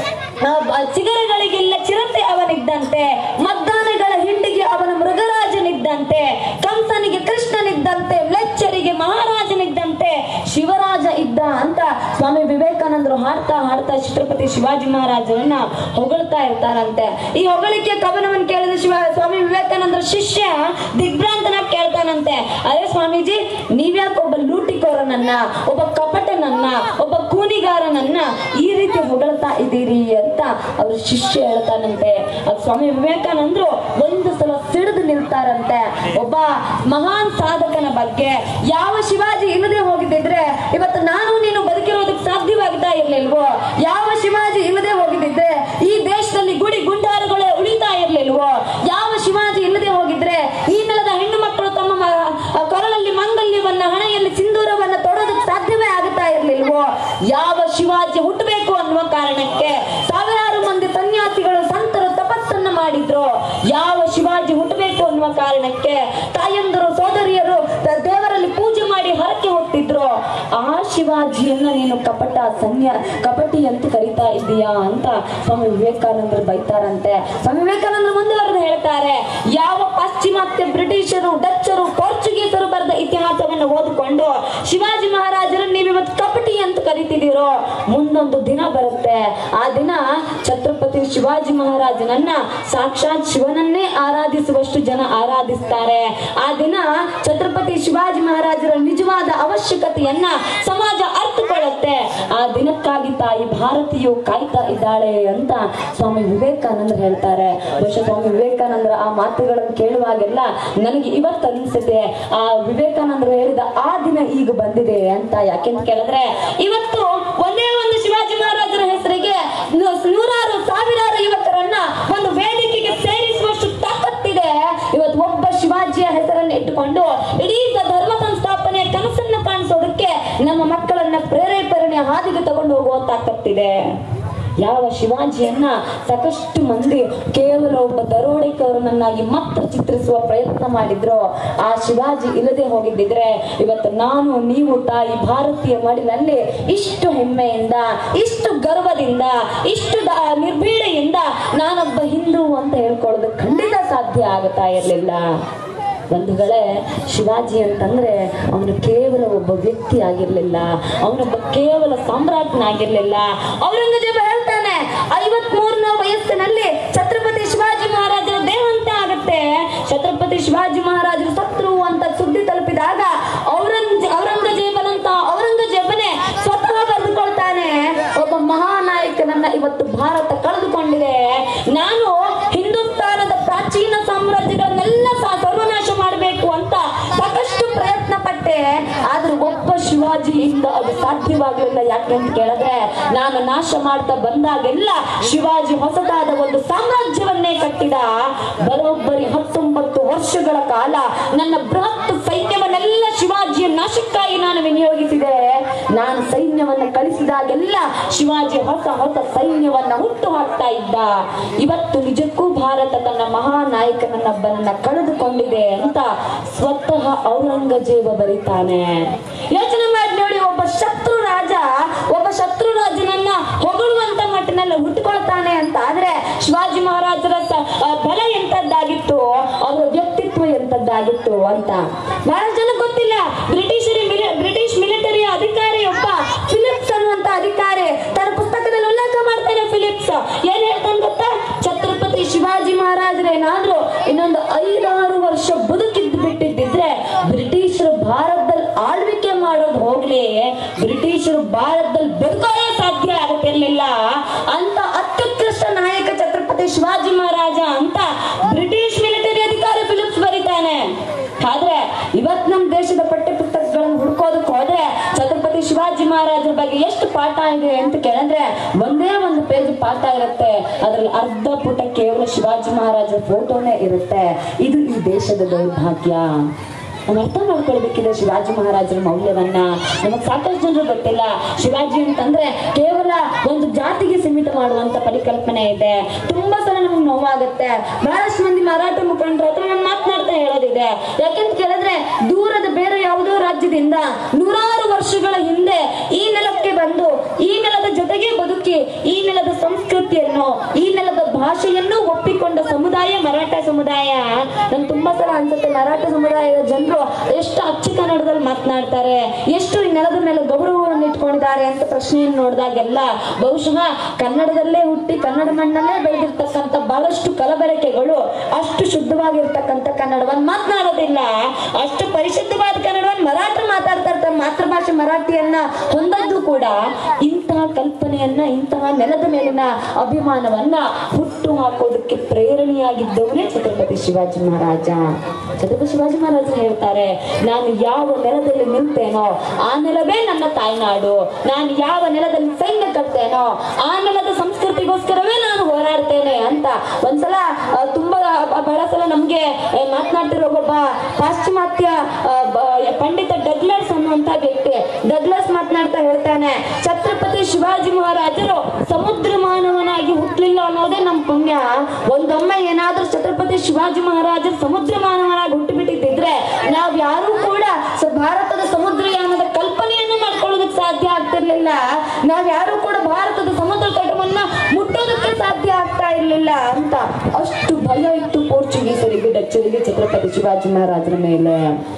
ಆ, ಬ- ಚಿಗರಗಳಿಗೆಲ್ಲ ಚಿರತೆ ಅವನಿದ್ದಂತೆ ಮದ್ದಾನೆಗಳ ಹಿಂಡಿಗೆ ಅವನ ಮೃಗರಾಜನಿದ್ದಂತೆ ಕಂಸನಿಗೆ ಕೃಷ್ಣನಿದ್ದಂತೆ ಮ್ಲೆಚ್ಚರಿಗೆ ಮಹಾರಾಜನಿದ್ದಂತೆ ಶಿವರಾಜ ಇದ್ದ ಅಂತ ಸ್ವಾಮಿ ವಿವೇಕಾನಂದರು ಹಾಡ್ತಾ ಹಾಡ್ತಾ ಛತ್ರಪತಿ ಶಿವಾಜಿ ಮಹಾರಾಜರನ್ನ ಹೊಗಳ್ತಾ ಇರ್ತಾರಂತೆ ಈ ಹೊಗಳಿಕೆ ಕವನವನ್ನು ಕೇಳಿದ ಶಿವ ಸ್ವಾಮಿ ವಿವೇಕಾನಂದರ ಶಿಷ್ಯ ದಿಗ್ಭ್ರಾಂತನ ಕೇಳ್ತಾನಂತೆ ಅರೆ ಸ್ವಾಮೀಜಿ ನೀವ್ಯಾಕೆ ಒಬ್ಬ ಲೂಟಿಕೋರನನ್ನ ಒಬ್ಬ ಕಪಟನನ್ನ ಒಬ್ಬ ಕೂನಿಗಾರನನ್ನ ಈ ರೀತಿ ಹೊಗಳ್ತಾ ಇದ್ದೀರಿ ಅಂತ ಅವ್ರ ಶಿಷ್ಯ ಹೇಳ್ತಾನಂತೆ ಅದು ಸ್ವಾಮಿ ವಿವೇಕಾನಂದರು ಒಂದು ಸಲ ಸಿಡಿದು ನಿಲ್ತಾರಂತೆ ಒಬ್ಬ ಮಹಾನ್ ಸಾಧಕನ ಬಗ್ಗೆ ಯಾವ ಶಿವಾಜಿ ಇಲ್ಲದೆ ಹೋಗಿದ್ದಿದ್ರೆ ಇವತ್ತು ನಾನು ನೀನು ಬದುಕಿರೋದಕ್ಕೆ ಸಾಧ್ಯವಾಗ್ತಾ ಇರ್ಲಿಲ್ವೋ ಯಾವ ಶಿವಾಜಿ ಇಲ್ಲದೆ ಹೋಗಿದ್ದಿದ್ರೆ ಈ ದೇಶದಲ್ಲಿ ಗುಡಿ ಗುಂಡಾರುಗಳೇ ಉಳಿತಾ ಇರ್ಲಿಲ್ವೋ ಯಾವ ಶಿವಾಜಿ ಇಲ್ಲದೆ ಹೋಗಿದ್ರೆ ಈ ನೆಲದ ಹೆಣ್ಣು ಮಕ್ಕಳು ತಮ್ಮ ಮ- ಆ ಕೊರಳಲ್ಲಿ ಮಾಂಗಲ್ಯವನ್ನ ಹಣೆಯಲ್ಲಿ ಸಿಂಧೂರವನ್ನ ತೊಡೋದಕ್ಕೆ ಸಾಧ್ಯವೇ ಆಗುತ್ತಾ ಇರ್ಲಿಲ್ವೋ ಯಾವ ಶಿವಾಜಿ ಹುಟ್ಟಬೇಕು ಅನ್ನುವ ಕಾರಣಕ್ಕೆ ಸಾವಿರಾರು ಮಂದಿ ಸನ್ಯಾಸಿಗಳು ಸಂತರು ತಪಸ್ಸನ್ನ ಮಾಡಿದ್ರು ಯಾವ ಶಿವಾಜಿ ಹುಟ್ಟಬೇಕು ಅನ್ನುವ ಕಾರಣಕ್ಕೆ ತಾಯಂದರು ಸೋದರಿಯರು ತ- ದೇವರಲ್ಲಿ ಪೂಜೆ ಮಾಡಿ ಹರಕೆ ಹೊತ್ತಿದ್ರು ಆ ಶಿವಾಜಿಯನ್ನ ನೀನು ಕಪಟ ಸನ್ಯಾ ಕಪಟಿ ಅಂತ ಕರಿತಾ ಇದ್ದೀಯಾ ಅಂತ ಸ್ವಾಮಿ ವಿವೇಕಾನಂದರು ಬೈತಾರಂತೆ ಸ್ವಾಮಿ ವಿವೇಕಾನಂದರು ಮುಂದುವರೆದು ಹೇಳ್ತಾರೆ ಯಾವ ಪಾಶ್ಚಿಮಾತ್ಯ ಬ್ರಿಟಿಷರು ಡಚ್ಚರು ಪೋರ್ಚುಗೀಸರು ಬರೆದ ಇತಿಹಾಸವನ್ನು ಓದಿಕೊಂಡು ಶಿವಾಜಿ ಮಹಾರಾಜರು ನೀವಿವತ್ತು ಕಪಟಿ ಅಂತ ಕರಿತಿದ್ದೀರೋ ಮುಂದೊಂದು ದಿನ ಬರುತ್ತೆ ಆ ದಿನ ಛತ್ರಪತಿ ಶಿವಾಜಿ ಮಹಾರಾಜನನ್ನ ಸಾಕ್ಷಾತ್ ಶಿವನನ್ನೇ ಆರಾಧಿಸುವಷ್ಟು ಜನ ಆರಾಧಿಸ್ತಾರೆ ಆ ದಿನ ಛತ್ರಪತಿ ಶಿವಾಜಿ ಮಹಾರಾಜರ ನಿಜವಾದ ಅವಶ್ಯಕತೆಯನ್ನ ಸಮಾಜ ಅರ್ಥಕೊಳ್ಳುತ್ತೆ ಆ ದಿನಕ್ಕಾಗಿ ತಾಯಿ ಭಾರತೀಯು ಕಾಯ್ತಾ ಇದ್ದಾಳೆ ಅಂತ ಸ್ವಾಮಿ ವಿವೇಕಾನಂದರು ಹೇಳ್ತಾರೆ ಬಹುಶಃ ಸ್ವಾಮಿ ವಿವೇಕಾನಂದರ ಆ ಮಾತುಗಳನ್ನು ಕೇಳುವಾಗೆಲ್ಲ ನನಗೆ ಇವತ್ತು ಅನಿಸುತ್ತೆ ಆ ವಿವೇಕಾನಂದರು ಹೇಳಿದ ಆ ದಿನ ಈಗ ಬಂದಿದೆ ಅಂತ ಯಾಕೆಂತ ಕೇಳಿದ್ರೆ ಇವತ್ತು ಒಂದೇ ಒಂದು ಶಿವಾಜಿ ಮಹಾರಾಜರ ಹೆಸರಿಗೆ ನೂ- ನೂರಾರು ಸಾವಿರಾರು ಯುವಕರನ್ನ ಒಂದು ವೇದಿಕೆಗೆ ಸೇರಿಸುವಷ್ಟು ತಾಕತ್ತಿದೆ ಇವತ್ತು ಒಬ್ಬ ಶಿವಾಜಿಯ ಹೆಸರನ್ನು ಇಟ್ಟುಕೊಂಡು ಇಡೀ ದ- ಧರ್ಮ ಸಂಸ್ಥಾಪನೆಯ ಕನಸನ್ನ ಕಾಣಿಸೋದಕ್ಕೆ ನಮ್ಮ ಮಕ್ಕಳನ್ನ ಪ್ರೇರೇಪಣೆಯ ಹಾದಿಗೆ ತಗೊಂಡು ಹೋಗುವ ತಾಕತ್ತಿದೆ ಯಾವ ಶಿವಾಜಿಯನ್ನ ಸಾಕಷ್ಟು ಮಂದಿ ಕೇವಲ ಒಬ್ಬ ದರೋಡೆಕೋರನನ್ನಾಗಿ ಮಾತ್ರ ಚಿತ್ರಿಸುವ ಪ್ರಯತ್ನ ಮಾಡಿದ್ರು ಆ ಶಿವಾಜಿ ಇಲ್ಲದೆ ಹೋಗಿದ್ದಿದ್ರೆ ಇವತ್ತು ನಾನು ನೀವು ತಾಯಿ ಭಾರತೀಯ ಮಡಿಲಲ್ಲಿ ಇಷ್ಟು ಹೆಮ್ಮೆಯಿಂದ ಇಷ್ಟು ಗರ್ವದಿಂದ ಇಷ್ಟು ದ- ನಿರ್ಭೀಡೆಯಿಂದ ನಾನೊಬ್ಬ ಹಿಂದೂ ಅಂತ ಹೇಳ್ಕೊಳ್ಳೋದು ಖಂಡಿತ ಸಾಧ್ಯ ಆಗುತ್ತಾ ಇರಲಿಲ್ಲ ಬಂಧುಗಳೇ ಶಿವಾಜಿ ಅಂತಂದ್ರೆ ಅವನು ಕೇವಲ ಒಬ್ಬ ವ್ಯಕ್ತಿ ಆಗಿರ್ಲಿಲ್ಲ ಅವನೊಬ್ಬ ಕೇವಲ ಸಾಮ್ರಾಜ್ಞನಾಗಿರ್ಲಿಲ್ಲ ಔರಂಗಜೇಬ ಹೇಳ್ತಾನೆ ಐವತ್ ಮೂರನೇ ವಯಸ್ಸಿನಲ್ಲಿ ಛತ್ರಪತಿ ಶಿವಾಜಿ ಮಹಾರಾಜರ ದೇಹಾಂತ ಆಗುತ್ತೆ ಛತ್ರಪತಿ ಶಿವಾಜಿ ಮಹಾರಾಜರು ಸತ್ರು ಅಂತ ಸುದ್ದಿ ತಲುಪಿದಾಗ ಔರಂಗ ಔರಂಗಜೇಬನಂತ ಔರಂಗಜೇಬನೇ ಸ್ವತಃ ಬರೆದುಕೊಳ್ತಾನೆ ಒಬ್ಬ ಮಹಾನಾಯಕನನ್ನ ಇವತ್ತು ಭಾರತ ಕಳೆದುಕೊಂಡಿದೆ ನಾನು ಹಿಂದೂಸ್ತಾನದ ಪ್ರಾಚೀನ ಸಾಮ್ರಾಜ್ಯಗಳನ್ನೆಲ್ಲ ಸಹ ಸರ್ವನಾಶ ಮಾಡಬೇಕು ಅಂತ ಸಾಕಷ್ಟು ಪ್ರಯತ್ನ ಪಟ್ಟೆ ಆದ್ರೆ ಒಬ್ಬ ಶಿವಾಜಿಯಿಂದ ಅದು ಸಾಧ್ಯವಾಗಲಿಲ್ಲ ಯಾಕೆ ಅಂತ ಕೇಳಿದ್ರೆ ನಾನು ನಾಶ ಮಾಡ್ತಾ ಬಂದಾಗೆಲ್ಲ ಶಿವಾಜಿ ಹೊಸದಾದ ಒಂದು ಸಾಮ್ರಾಜ್ಯವನ್ನೇ ಕಟ್ಟಿದ ಬರೋಬ್ಬರಿ ಹತ್ತೊಂಬತ್ತು ವರ್ಷಗಳ ಕಾಲ ನನ್ನ ಬೃಹತ್ ಸೈನ್ಯವನ್ನೆಲ್ಲ ಶಿವಾಜಿಯ ನಾಶಕ್ಕಾಗಿ ನಾನು ವಿನಿಯೋಗಿಸಿದೆ ನಾನು ಸೈನ್ಯವನ್ನ ಕಳಿಸಿದಾಗೆಲ್ಲ ಶಿವಾಜಿ ಹೊಸ ಹೊಸ ಸೈನ್ಯವನ್ನ ಹುಟ್ಟು ಹಾಕ್ತಾ ಇದ್ದ ಇವತ್ತು ನಿಜಕ್ಕೂ ಭಾರತ ತನ್ನ ಮಹಾನಾಯಕನನ್ನೊಬ್ಬನನ್ನ ಕಳೆದುಕೊಂಡಿದೆ ಅಂತ ಸ್ವತಃ ಔರಂಗಜೇಬ ಬರೀತಾನೆ ಯೋಚನೆ ಮಾಡಿ ನೋಡಿ ಒಬ್ಬ ಶತ್ರು ರಾಜ ಒಬ್ಬ ಶತ್ರು ರಾಜನನ್ನ ಹೊಗಳುವಂತ ಮಟ್ಟಿನಲ್ಲಿ ಹುಟ್ಟುಕೊಳ್ತಾನೆ ಅಂತ ಆದ್ರೆ ಶಿವಾಜಿ ಮಹಾರಾಜರ ಸ- ಆ, ಬಲ ಎಂತದ್ದಾಗಿತ್ತು ಅವರ ವ್ಯಕ್ತಿತ್ವ ಎಂತದ್ದಾಗಿತ್ತು ಅಂತ ಬಹಳ ಜನ ಗೊತ್ತಿಲ್ಲ ಬ್ರಿಟಿಷರಿ ಮಿಲಿ- ಬ್ರಿಟಿಷ್ ಮಿಲಿಟರಿಯ ಅಧಿಕಾರಿಯೊಬ್ಬ ಭಾರತದಲ್ಲಿ ಆಳ್ವಿಕೆ ಮಾಡೋದು ಹೋಗ್ಲಿ ಬ್ರಿಟಿಷರು ಭಾರತದಲ್ಲಿ ಬದುಕೋದೇ ಸಾಧ್ಯ ಆಗ್ತಿರ್ಲಿಲ್ಲ ಅಂತ ಅತ್ಯುತ್ಕೃಷ್ಟ ನಾಯಕ ಛತ್ರಪತಿ ಶಿವಾಜಿ ಮಹಾರಾಜ ಅಂತ ಬ್ರಿಟಿಷ್ ಮಿಲಿಟರಿ ಅಧಿಕಾರಿ ಫಿಲಿಪ್ಸ್ ಬರೀತಾನೆ ಆದ್ರೆ ಇವತ್ ನಮ್ ದೇಶದ ಪಠ್ಯ ಪುಸ್ತಕಗಳನ್ನು ಹುಡ್ಕೋದಕ್ ಹೋದ್ರೆ ಛತ್ರಪತಿ ಶಿವಾಜಿ ಮಹಾರಾಜರ ಬಗ್ಗೆ ಎಷ್ಟು ಪಾಠ ಇದೆ ಅಂತ ಕೇಳಿದ್ರೆ ಒಂದೇ ಒಂದು ಪೇಜ್ ಪಾಠ ಇರುತ್ತೆ ಅದ್ರಲ್ಲಿ ಅರ್ಧ ಪುಟ ಕೇವಲ ಶಿವಾಜಿ ಮಹಾರಾಜರ ಫೋಟೋನೇ ಇರುತ್ತೆ ಇದು ಈ ದೇಶದ ದೌರ್ಭಾಗ್ಯ ನಾವು ಅರ್ಥ ಮಾಡ್ಕೊಳ್ಬೇಕಿದೆ ಶಿವಾಜಿ ಮಹಾರಾಜರ ಮೌಲ್ಯವನ್ನ ನಮಗ್ ಸಾಕಷ್ಟು ಜನರು ಗೊತ್ತಿಲ್ಲ ಶಿವಾಜಿ ಅಂತಂದ್ರೆ ಕೇವಲ ಒಂದು ಜಾತಿಗೆ ಸೀಮಿತ ಮಾಡುವಂತ ಪರಿಕಲ್ಪನೆ ಇದೆ ತುಂಬಾ ಸಲ ನಮ್ಗೆ ನೋವಾಗುತ್ತೆ ಬಹಳಷ್ಟು ಮಂದಿ ಮರಾಠ ಮುಖಂಡರ ಹತ್ರ ನಾನು ಮಾತನಾಡ್ತಾ ಹೇಳೋದಿದೆ ಯಾಕಂತ ಕೇಳಿದ್ರೆ ದೂರದ ಬೇರೆ ಯಾವುದೋ ರಾಜ್ಯದಿಂದ ನೂರಾರು ವರ್ಷಗಳ ಹಿಂದೆ ಈ ನೆಲಕ್ಕೆ ಬಂದು ಈ ನೆಲದ ಜೊತೆಗೆ ಬದುಕಿ ಈ ನೆಲದ ಸಂಸ್ಕೃತಿಯನ್ನು ಈ ನೆಲದ ಭಾಷೆಯನ್ನು ಒಪ್ಪಿಕೊಂಡ ಸಮುದಾಯ ಮರಾಠ ಸಮುದಾಯ ನನ್ ತುಂಬಾ ಸಲ ಅನ್ಸುತ್ತೆ ಮರಾಠ ಸಮುದಾಯದ ಜನರು ಎಷ್ಟು ಅಚ್ಚು ಕನ್ನಡದಲ್ಲಿ ಮಾತನಾಡ್ತಾರೆ ಎಷ್ಟು ಈ ನೆಲದ ಮೇಲೆ ಗೌರವವನ್ನು ಇಟ್ಕೊಂಡಿದ್ದಾರೆ ಅಂತ ಪ್ರಶ್ನೆಯನ್ನು ನೋಡಿದಾಗೆಲ್ಲ ಬಹುಶಃ ಕನ್ನಡದಲ್ಲೇ ಹುಟ್ಟಿ ಕನ್ನಡ ಮಣ್ಣಲ್ಲೇ ಬೆಳೆದಿರ್ತಕ್ಕಂಥ ಬಹಳಷ್ಟು ಕಲಬೆರಕೆಗಳು ಅಷ್ಟು ಶುದ್ಧವಾಗಿರ್ತಕ್ಕಂಥ ಕನ್ನಡವನ್ನು ಮಾತನಾಡೋದಿಲ್ಲ ಅಷ್ಟು ಪರಿಶುದ್ಧವಾದ ಕನ್ನಡವನ್ನು ಮರಾಠರು ಮಾತಾಡ್ತಾ ಇರ್ತಾರೆ ಮಾತೃಭಾಷೆ ಮರಾಠಿಯನ್ನ ಹೊಂದದ್ದು ಕೂಡ ಇಂತಹ ಕಲ್ಪನೆಯನ್ನ ಇಂತಹ ನೆಲದ ಮೇಲಿನ ಅಭಿಮಾನವನ್ನ ಹುಟ್ಟು ಹಾಕೋದಕ್ಕೆ ಪ್ರೇರಣೆಯಾಗಿದ್ದವರೇ ಛತ್ರಪತಿ ಶಿವಾಜಿ ಮಹಾರಾಜ ಛತ್ರಪತಿ ಶಿವಾಜಿ ಮಹಾರಾಜ ಹೇಳ್ತಾರೆ ನಾನು ಯಾವ ನೆಲದಲ್ಲಿ ನಿಲ್ತೇನೋ ಆ ನೆಲವೇ ನನ್ನ ತಾಯ್ನಾಡು ನಾನು ಯಾವ ನೆಲದಲ್ಲಿ ಸೈನ್ಯ ಕಟ್ತೇನೋ ಆ ನೆಲದ ಸಂಸ್ಕೃತಿಗೋಸ್ಕರವೇ ನಾನು ಹೋರಾಡ್ತೇನೆ ಅಂತ ಒಂದ್ಸಲ ಆ, ತುಂಬಾ ಬ- ಬಹಳ ಸಲ ನಮ್ಗೆ ಆ, ಮಾತನಾಡ್ತಿರೋ ಒಬ್ಬ ಪಾಶ್ಚಿಮಾತ್ಯ ಆ, ಬ- ಪಂಡಿತ ಡಗ್ಲಸ್ ಅನ್ನುವಂತ ವ್ಯಕ್ತಿ ಡಗ್ಲಸ್ ಮಾತನಾಡ್ತಾ ಹೇಳ್ತಾನೆ ಛತ್ರಪತಿ ಶಿವಾಜಿ ಮಹಾರಾಜರು ಸಮುದ್ರ ಮಾನವನಾಗಿ ಹುಟ್ಟಲಿಲ್ಲ ಅನ್ನೋದೇ ನಮ್ ಪುಣ್ಯ ಒಂದೊಮ್ಮೆ ಏನಾದ್ರೂ ಛತ್ರಪತಿ ಶಿವಾಜಿ ಮಹಾರಾಜರು ಸಮುದ್ರ ಮಾನವನಾಗಿ ಹುಟ್ಟುಬಿಟ್ಟಿದ್ರೆ ನಾವ್ ಯಾರೂ ಕೂಡ ಸ- ಭಾರತದ ಸಮುದ್ರಯಾನದ ಕಲ್ಪನೆಯನ್ನು ಮಾಡ್ಕೊಳ್ಳೋದಕ್ಕೆ ಸಾಧ್ಯ ಆಗ್ತಿರ್ಲಿಲ್ಲ ನಾವ್ ಯಾರು ಕೂಡ ಭಾರತದ ಸಮುದ್ರ ತಟವನ್ನ ಮುಟ್ಟೋದಕ್ಕೆ ಸಾಧ್ಯ ಆಗ್ತಾ ಇರ್ಲಿಲ್ಲ ಅಂತ ಅಷ್ಟು ಭಯ ಇತ್ತು ಪೋರ್ಚುಗೀಸರಿಗೆ ಡಚ್ಚರಿಗೆ ಛತ್ರಪತಿ ಶಿವಾಜಿ ಮಹಾರಾಜರ ಮೇಲೆ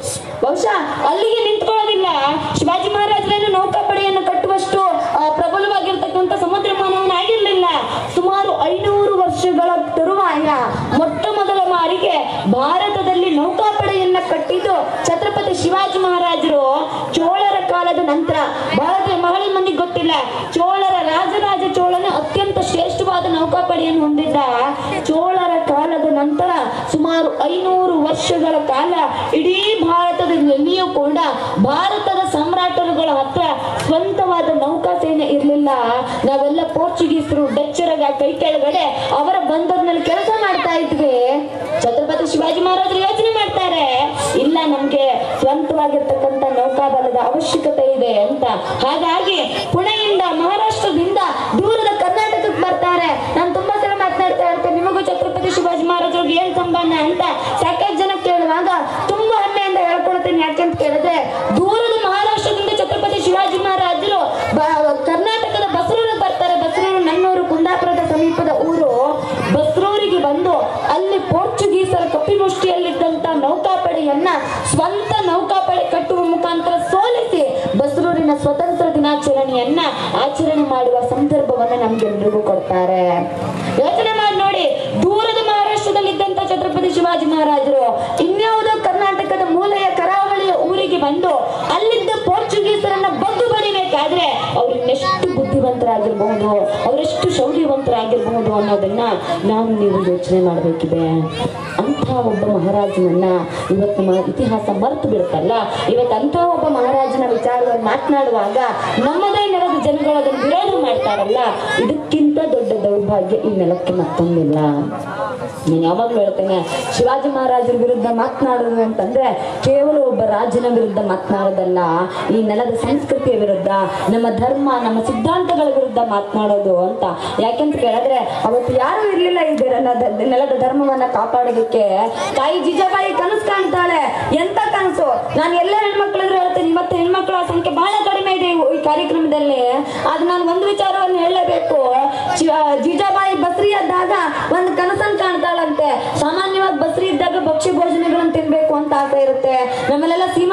ಬಹುಶಃ ಅಲ್ಲಿಗೆ ನಿಂತ್ಕೊಳ್ಳೋದಿಲ್ಲ ಶಿವಾಜಿ ಮಹಾರಾಜರೇನು ನೌಕಾಪಡೆಯನ್ನು ಕಟ್ಟುವಷ್ಟು ಆ, ಪ್ರಬಲವಾಗಿರ್ತಕ್ಕಂಥ ಸಮುದ್ರ ಮಾನವನಾಗಿರ್ಲಿಲ್ಲ ಸುಮಾರು ಐನೂರು ವರ್ಷಗಳ ತರುವಾಯ ಮೊಟ್ಟ ಮೊದಲ ಬಾರಿಗೆ ಭಾರತದಲ್ಲಿ ನೌಕಾಪಡೆಯನ್ನ ಕಟ್ಟಿದ್ದು ಛತ್ರಪತಿ ಶಿವಾಜಿ ಮಹಾರಾಜರು ಚೋಳರ ಕಾಲದ ನಂತರ ಬಹಳ ಮಹಳಿ ಮಂದಿಗೆ ಗೊತ್ತಿಲ್ಲ ಚೋಳರ ರಾಜರಾಜ ಚೋಳನ ಅತ್ಯಂತ ಶ್ರೇಷ್ಠವಾದ ನೌಕಾಪಡೆಯನ್ನು ಹೊಂದಿದ್ದ ಚೋಳರ ಕಾಲದ ನಂತರ ಸುಮಾರು ಐನೂರು ವರ್ಷಗಳ ಕಾಲ ಇಡೀ ಭಾರತದಲ್ಲಿಯೂ ಕೂಡ ಭಾರತದ ಸಾಮ್ರಾಟರುಗಳ ಹತ್ರ ಸ್ವಂತವಾದ ನೌಕಾ ಸೇನೆ ಇರಲಿಲ್ಲ ನಾವೆಲ್ಲ ಪೋರ್ಚುಗೀಸರು ಡಚ್ಚರ ಕೈ ಕೆಳಗಡೆ ಅವರ ಬಂದರ್ನಲ್ಲಿ ಕೆಲಸ ಮಾಡ್ತಾ ಇದ್ವಿ ಛತ್ರಪತಿ ಶಿವಾಜಿ ಮಹಾರಾಜರು ಯೋಚನೆ ಮಾಡ್ತಾರೆ ಇಲ್ಲ ನಮ್ಗೆ ಸ್ವಂತವಾಗಿರ್ತಕ್ಕಂಥ ನೌಕಾಬಲದ ಅವಶ್ಯಕತೆ ಇದೆ ಅಂತ ಹಾಗಾಗಿ ಪುಣೆಯಿಂದ ಮಹಾರಾಷ್ಟ್ರದಿಂದ ದೂರದ ಕರ್ನಾಟಕಕ್ಕೆ ಬರ್ತಾರೆ ನಾನು ತುಂಬಾ ಸಲ ಮಾತನಾಡ್ತಾ ಇರ್ತೇನೆ ನಿಮಗೂ ಛತ್ರಪತಿ ಶಿವಾಜಿ ಮಹಾರಾಜರಿಗೆ ಏನ್ ಸಂಬಂಧ ಅಂತ ಸಾಕಷ್ಟು ಜನ ಕೇಳುವಾಗ ತುಂಬಾ ಹೆಮ್ಮೆಯಿಂದ ಹೇಳ್ಕೊಳ್ತೇನೆ ಯಾಕೆಂತ ಕೇಳಿದ್ರೆ ದೂರದ ಮಹಾರಾಷ್ಟ್ರದಿಂದ ಛತ್ರಪತಿ ಶಿವಾಜಿ ಮಹಾರಾಜರು ಬ- ಕರ್ನಾಟಕದ ಬಸರೂರಿಗೆ ಬರ್ತಾರೆ ಬಸರೂರು ನನ್ನೂರು ಕುಂದಾಪುರದ ಸಮೀಪದ ಊರು ಬಸ್ರೂರಿಗೆ ಬಂದು ಅಲ್ಲಿ ಪೋರ್ಚುಗೀಸರ ಕಪಿಮುಷ್ಟಿಯಲ್ಲಿದ್ದಂತ ನೌಕಾಪಡೆಯನ್ನ ಸ್ವಂತ ನೌಕಾಪಡೆ ಕಟ್ಟುವ ಮುಖಾಂತರ ಸೋಲಿಸಿ ಬಸ್ರೂರಿನ ಸ್ವತಂತ್ರ ದಿನಾಚರಣೆಯನ್ನ ಆಚರಣೆ ಮಾಡುವ ಸಂದರ್ಭವನ್ನ ನಮ್ಗೆಲ್ರಿಗೂ ಕೊಡ್ತಾರೆ ಯೋಚನೆ ಮಾಡಿ ನೋಡಿ ದೂರದ ಮಹಾರಾಷ್ಟ್ರದಲ್ಲಿದ್ದಂತ ಛತ್ರಪತಿ ಶಿವಾಜಿ ಮಹಾರಾಜರು ಇನ್ಯಾವುದೋ ಕರ್ನಾಟಕದ ಮೂಲೆಯ ಕರಾವಳಿಯ ಊರಿಗೆ ಬಂದು ಅಲ್ಲಿದ್ದ ಪೋರ್ಚುಗೀಸರನ್ನ ಬಗ್ಗು ಬಡಿಬೇಕಾದ್ರೆ ಅವ್ರು ಇನ್ನೆಷ್ಟು ಬುದ್ಧಿವಂತರಾಗಿರ್ಬಹುದು ಅವರೆಷ್ಟು ಶೌರ್ಯವಂತರಾಗಿರ್ಬಹುದು ಅನ್ನೋದನ್ನ ನಾವು ನೀವು ಯೋಚನೆ ಮಾಡಬೇಕಿದೆ ಅಂತ ಒಬ್ಬ ಮಹಾರಾಜನನ್ನ ಇವತ್ತು ನಮ್ಮ ಇತಿಹಾಸ ಮರೆತು ಬಿಡುತ್ತಲ್ಲ ಇವತ್ತು ಅಂತ ಒಬ್ಬ ಮಹಾರಾಜನ ವಿಚಾರವನ್ನು ಮಾತನಾಡುವಾಗ ನಮ್ಮದೇ ನೆಲದ ಜನಗಳು ಅದನ್ನು ವಿರೋಧ ಮಾಡ್ತಾರಲ್ಲ ಇದಕ್ಕಿಂತ ದೊಡ್ಡ ದೌರ್ಭಾಗ್ಯ ಈ ನೆಲಕ್ಕೆ ಮತ್ತೊಂದಿಲ್ಲ ನಾನು ಯಾವಾಗ್ಲೂ ಹೇಳ್ತೇನೆ ಶಿವಾಜಿ ಮಹಾರಾಜರ ವಿರುದ್ಧ ಮಾತನಾಡೋದು ಅಂತಂದ್ರೆ ಕೇವಲ ಒಬ್ಬ ರಾಜನ ವಿರುದ್ಧ ಮಾತನಾಡೋದಲ್ಲ ಈ ನೆಲದ ಸಂಸ್ಕೃತಿಯ ವಿರುದ್ಧ ನಮ್ಮ ಧರ್ಮ ನಮ್ಮ ಸಿದ್ಧಾಂತಗಳ ವಿರುದ್ಧ ಮಾತನಾಡೋದು ಅಂತ ಯಾಕೆಂತ ಕೇಳಿದ್ರೆ ಅವತ್ತು ಯಾರು ಇರ್ಲಿಲ್ಲ ಈ ನೆಲದ ನೆಲದ ಧರ್ಮವನ್ನ ಕಾಪಾಡೋದಕ್ಕೆ ತಾಯಿ ಜಿಜಾಬಾಯಿ ಕನಸು ಕಾಣ್ತಾಳೆ ಎಂತ ಕನಸು ನಾನು ಎಲ್ಲ ಹೆಣ್ಮಕ್ಳಿದ್ರು ಹೇಳ್ತೇನೆ ಇವತ್ತು ಹೆಣ್ಮಕ್ಳ ಸಂಖ್ಯೆ ಬಹಳ ಕಡಿಮೆ ಇದೆ ಈ- ಈ ಕಾರ್ಯಕ್ರಮದಲ್ಲಿ ಆದ್ರೆ ನಾನು ಒಂದು ವಿಚಾರವನ್ನು ಹೇಳಲೇಬೇಕು ಶಿ- ಜಿಜಾಬಾಯಿ ಬಸ್ರಿ ಆದಾಗ ಒಂದು ಕನಸನ್ನು ಕಾಣ್ತಾಳಂತೆ ಸಾಮಾನ್ಯವಾಗಿ ಬಸ್ರಿ ಇದ್ದಾಗ ಭಕ್ಷ್ಯ ಭೋಜನಗಳನ್ನು ತಿನ್ಬೇಕು ಅಂತ ಆಸೆ ಇರುತ್ತೆ ನಮ್ಮಲ್ಲೆಲ್ಲ ಸೀಮಂತ ಶಾಸ್ತ್ರ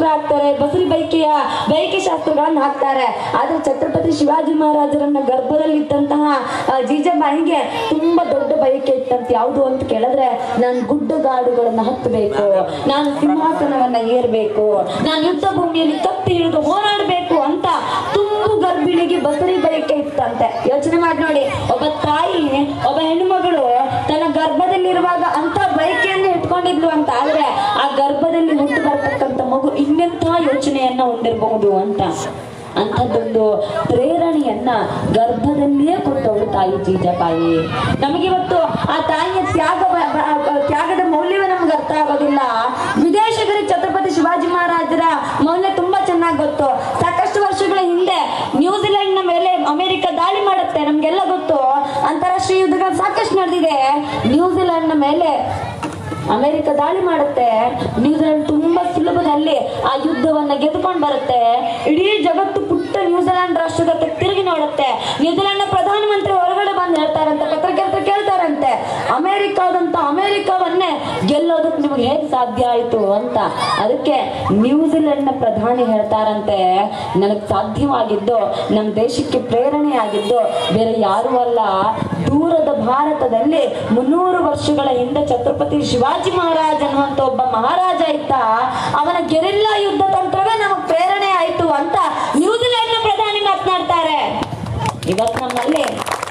ಶಾಸ್ತ್ರ ಹಾಕ್ತಾರೆ ಬಸರಿ ಬೈಕೆಯ ಬೈಕೆ ಶಾಸ್ತ್ರಗಳನ್ನ ಹಾಕ್ತಾರೆ ಆದ್ರೆ ಛತ್ರಪತಿ ಶಿವಾಜಿ ಮಹಾರಾಜರನ್ನ ಗರ್ಭದಲ್ಲಿದ್ದಂತಹ ಆ, ಜೀಜಾಬಾಯಿಗೆ ತುಂಬಾ ದೊಡ್ಡ ಬಯಕೆ ಇತ್ತಂತೆ ಯಾವುದು ಅಂತ ಕೇಳಿದ್ರೆ ನಾನು ಗುಡ್ಡಗಾಡುಗಳನ್ನ ಹತ್ತಬೇಕು ನಾನು ಸಿಂಹಾಸನವನ್ನ ಏರ್ಬೇಕು ನಾನು ಯುದ್ಧ ಭೂಮಿಯಲ್ಲಿ ಕತ್ತಿ ಹಿಡಿದು ಹೋರಾಡಬೇಕು ಅಂತ ತುಂಬು ಗರ್ಭಿಣಿಗೆ ಬಸರಿ ಬಯಕೆ ಇತ್ತಂತೆ ಯೋಚನೆ ಮಾಡಿ ನೋಡಿ ಒಬ್ಬ ತಾಯಿ ಒಬ್ಬ ಹೆಣ್ಣುಮಗಳು ತನ್ನ ಗರ್ಭದಲ್ಲಿರುವಾಗ ಅಂತ ಬಯಕೆಯನ್ನು ಇಟ್ಕೊಂಡಿದ್ಲು ಅಂತ ಆದ್ರೆ ಆ ಗರ್ಭದಲ್ಲಿ ಹುಟ್ಟು ಬರ್ತಕ್ಕಂಥ ಮಗು ಇನ್ನೆಂಥ ಯೋಚನೆಯನ್ನ ಹೊಂದಿರಬಹುದು ಅಂತ ಅಂಥದ್ದೊಂದು ಪ್ರೇರಣೆಯನ್ನ ಗರ್ಭದಲ್ಲಿಯೇ ಕೊಟ್ಟವಳು ತಾಯಿ ಜೀಜಾಬಾಯಿ ನಮಗಿವತ್ತು ಆ ತಾಯಿಯ ತ್ಯಾಗ ಬ- ಬ- ಬ- ತ್ಯಾಗದ ಮೌಲ್ಯವೇ ನಮ್ಗೆ ಅರ್ಥ ಆಗೋದಿಲ್ಲ ವಿದೇಶಿಗರಿಗೆ ಛತ್ರಪತಿ ಶಿವಾಜಿ ಮಹಾರಾಜರ ಮೌಲ್ಯ ತುಂಬಾ ಚೆನ್ನಾಗಿ ಗೊತ್ತು ಸಾಕಷ್ಟು ವರ್ಷಗಳ ಹಿಂದೆ ನ್ಯೂಜಿಲೆಂಡ್ ನ ಮೇಲೆ ಅಮೆರಿಕ ದಾಳಿ ಮಾಡುತ್ತೆ ನಮ್ಗೆಲ್ಲ ಗೊತ್ತು ಅಂತಾರಾಷ್ಟ್ರೀಯ ಯುದ್ಧಗಳು ಸಾಕಷ್ಟು ನಡೆದಿದೆ ನ್ಯೂಜಿಲೆಂಡ್ ನ ಮೇಲೆ ಅಮೆರಿಕ ದಾಳಿ ಮಾಡುತ್ತೆ ನ್ಯೂಜಿಲೆಂಡ್ ತುಂಬಾ ಸುಲಭದಲ್ಲಿ ಆ ಯುದ್ಧವನ್ನ ಗೆದ್ದುಕೊಂಡು ಬರುತ್ತೆ ಇಡೀ ಜಗತ್ತು ಪುಟ್ಟ ನ್ಯೂಜಿಲೆಂಡ್ ರಾಷ್ಟ್ರದ ಕಡೆ ತಿರುಗಿ ನೋಡುತ್ತೆ ನ್ಯೂಜಿಲೆಂಡ್ ನ ಪ್ರಧಾನಮಂತ್ರಿ ಹೊರಗಡೆ ಬಂದು ಹೇಳ್ತಾರಂತೆ ಪತ್ರಕರ್ತರು ಕೇಳ್ತಾರಂತೆ ಅಮೆರಿಕಾದಂತ ಅಮೆರಿಕವನ್ನೇ ಗೆಲ್ಲೋದಕ್ಕೆ ನಿಮ್ಗೆ ಹೇಗ್ ಸಾಧ್ಯ ಆಯ್ತು ಅಂತ ಅದಕ್ಕೆ ನ್ಯೂಜಿಲೆಂಡ್ ನ ಪ್ರಧಾನಿ ಹೇಳ್ತಾರಂತೆ ನನಗೆ ಸಾಧ್ಯವಾಗಿದ್ದು ನಮ್ಮ ದೇಶಕ್ಕೆ ಪ್ರೇರಣೆ ಆಗಿದ್ದು ಬೇರೆ ಯಾರು ಅಲ್ಲ ದೂರದ ಭಾರತದಲ್ಲಿ ಮುನ್ನೂರು ವರ್ಷಗಳ ಹಿಂದೆ ಛತ್ರಪತಿ ಶಿವಾಜಿ ಮಹಾರಾಜ್ ಅನ್ನುವಂತ ಒಬ್ಬ ಮಹಾರಾಜ ಇತ್ತ ಅವನ ಗೆರಿಲ್ಲಾ ಯುದ್ಧ ತಂತ್ರವೇ ನಮಗ್ ಪ್ರೇರಣೆ ಆಯ್ತು ಅಂತ ನ್ಯೂಜಿಲೆಂಡ್ ನ ಪ್ರಧಾನಿ ಮಾತನಾಡ್ತಾರೆ ಇವತ್ ನಮ್ಮಲ್ಲಿ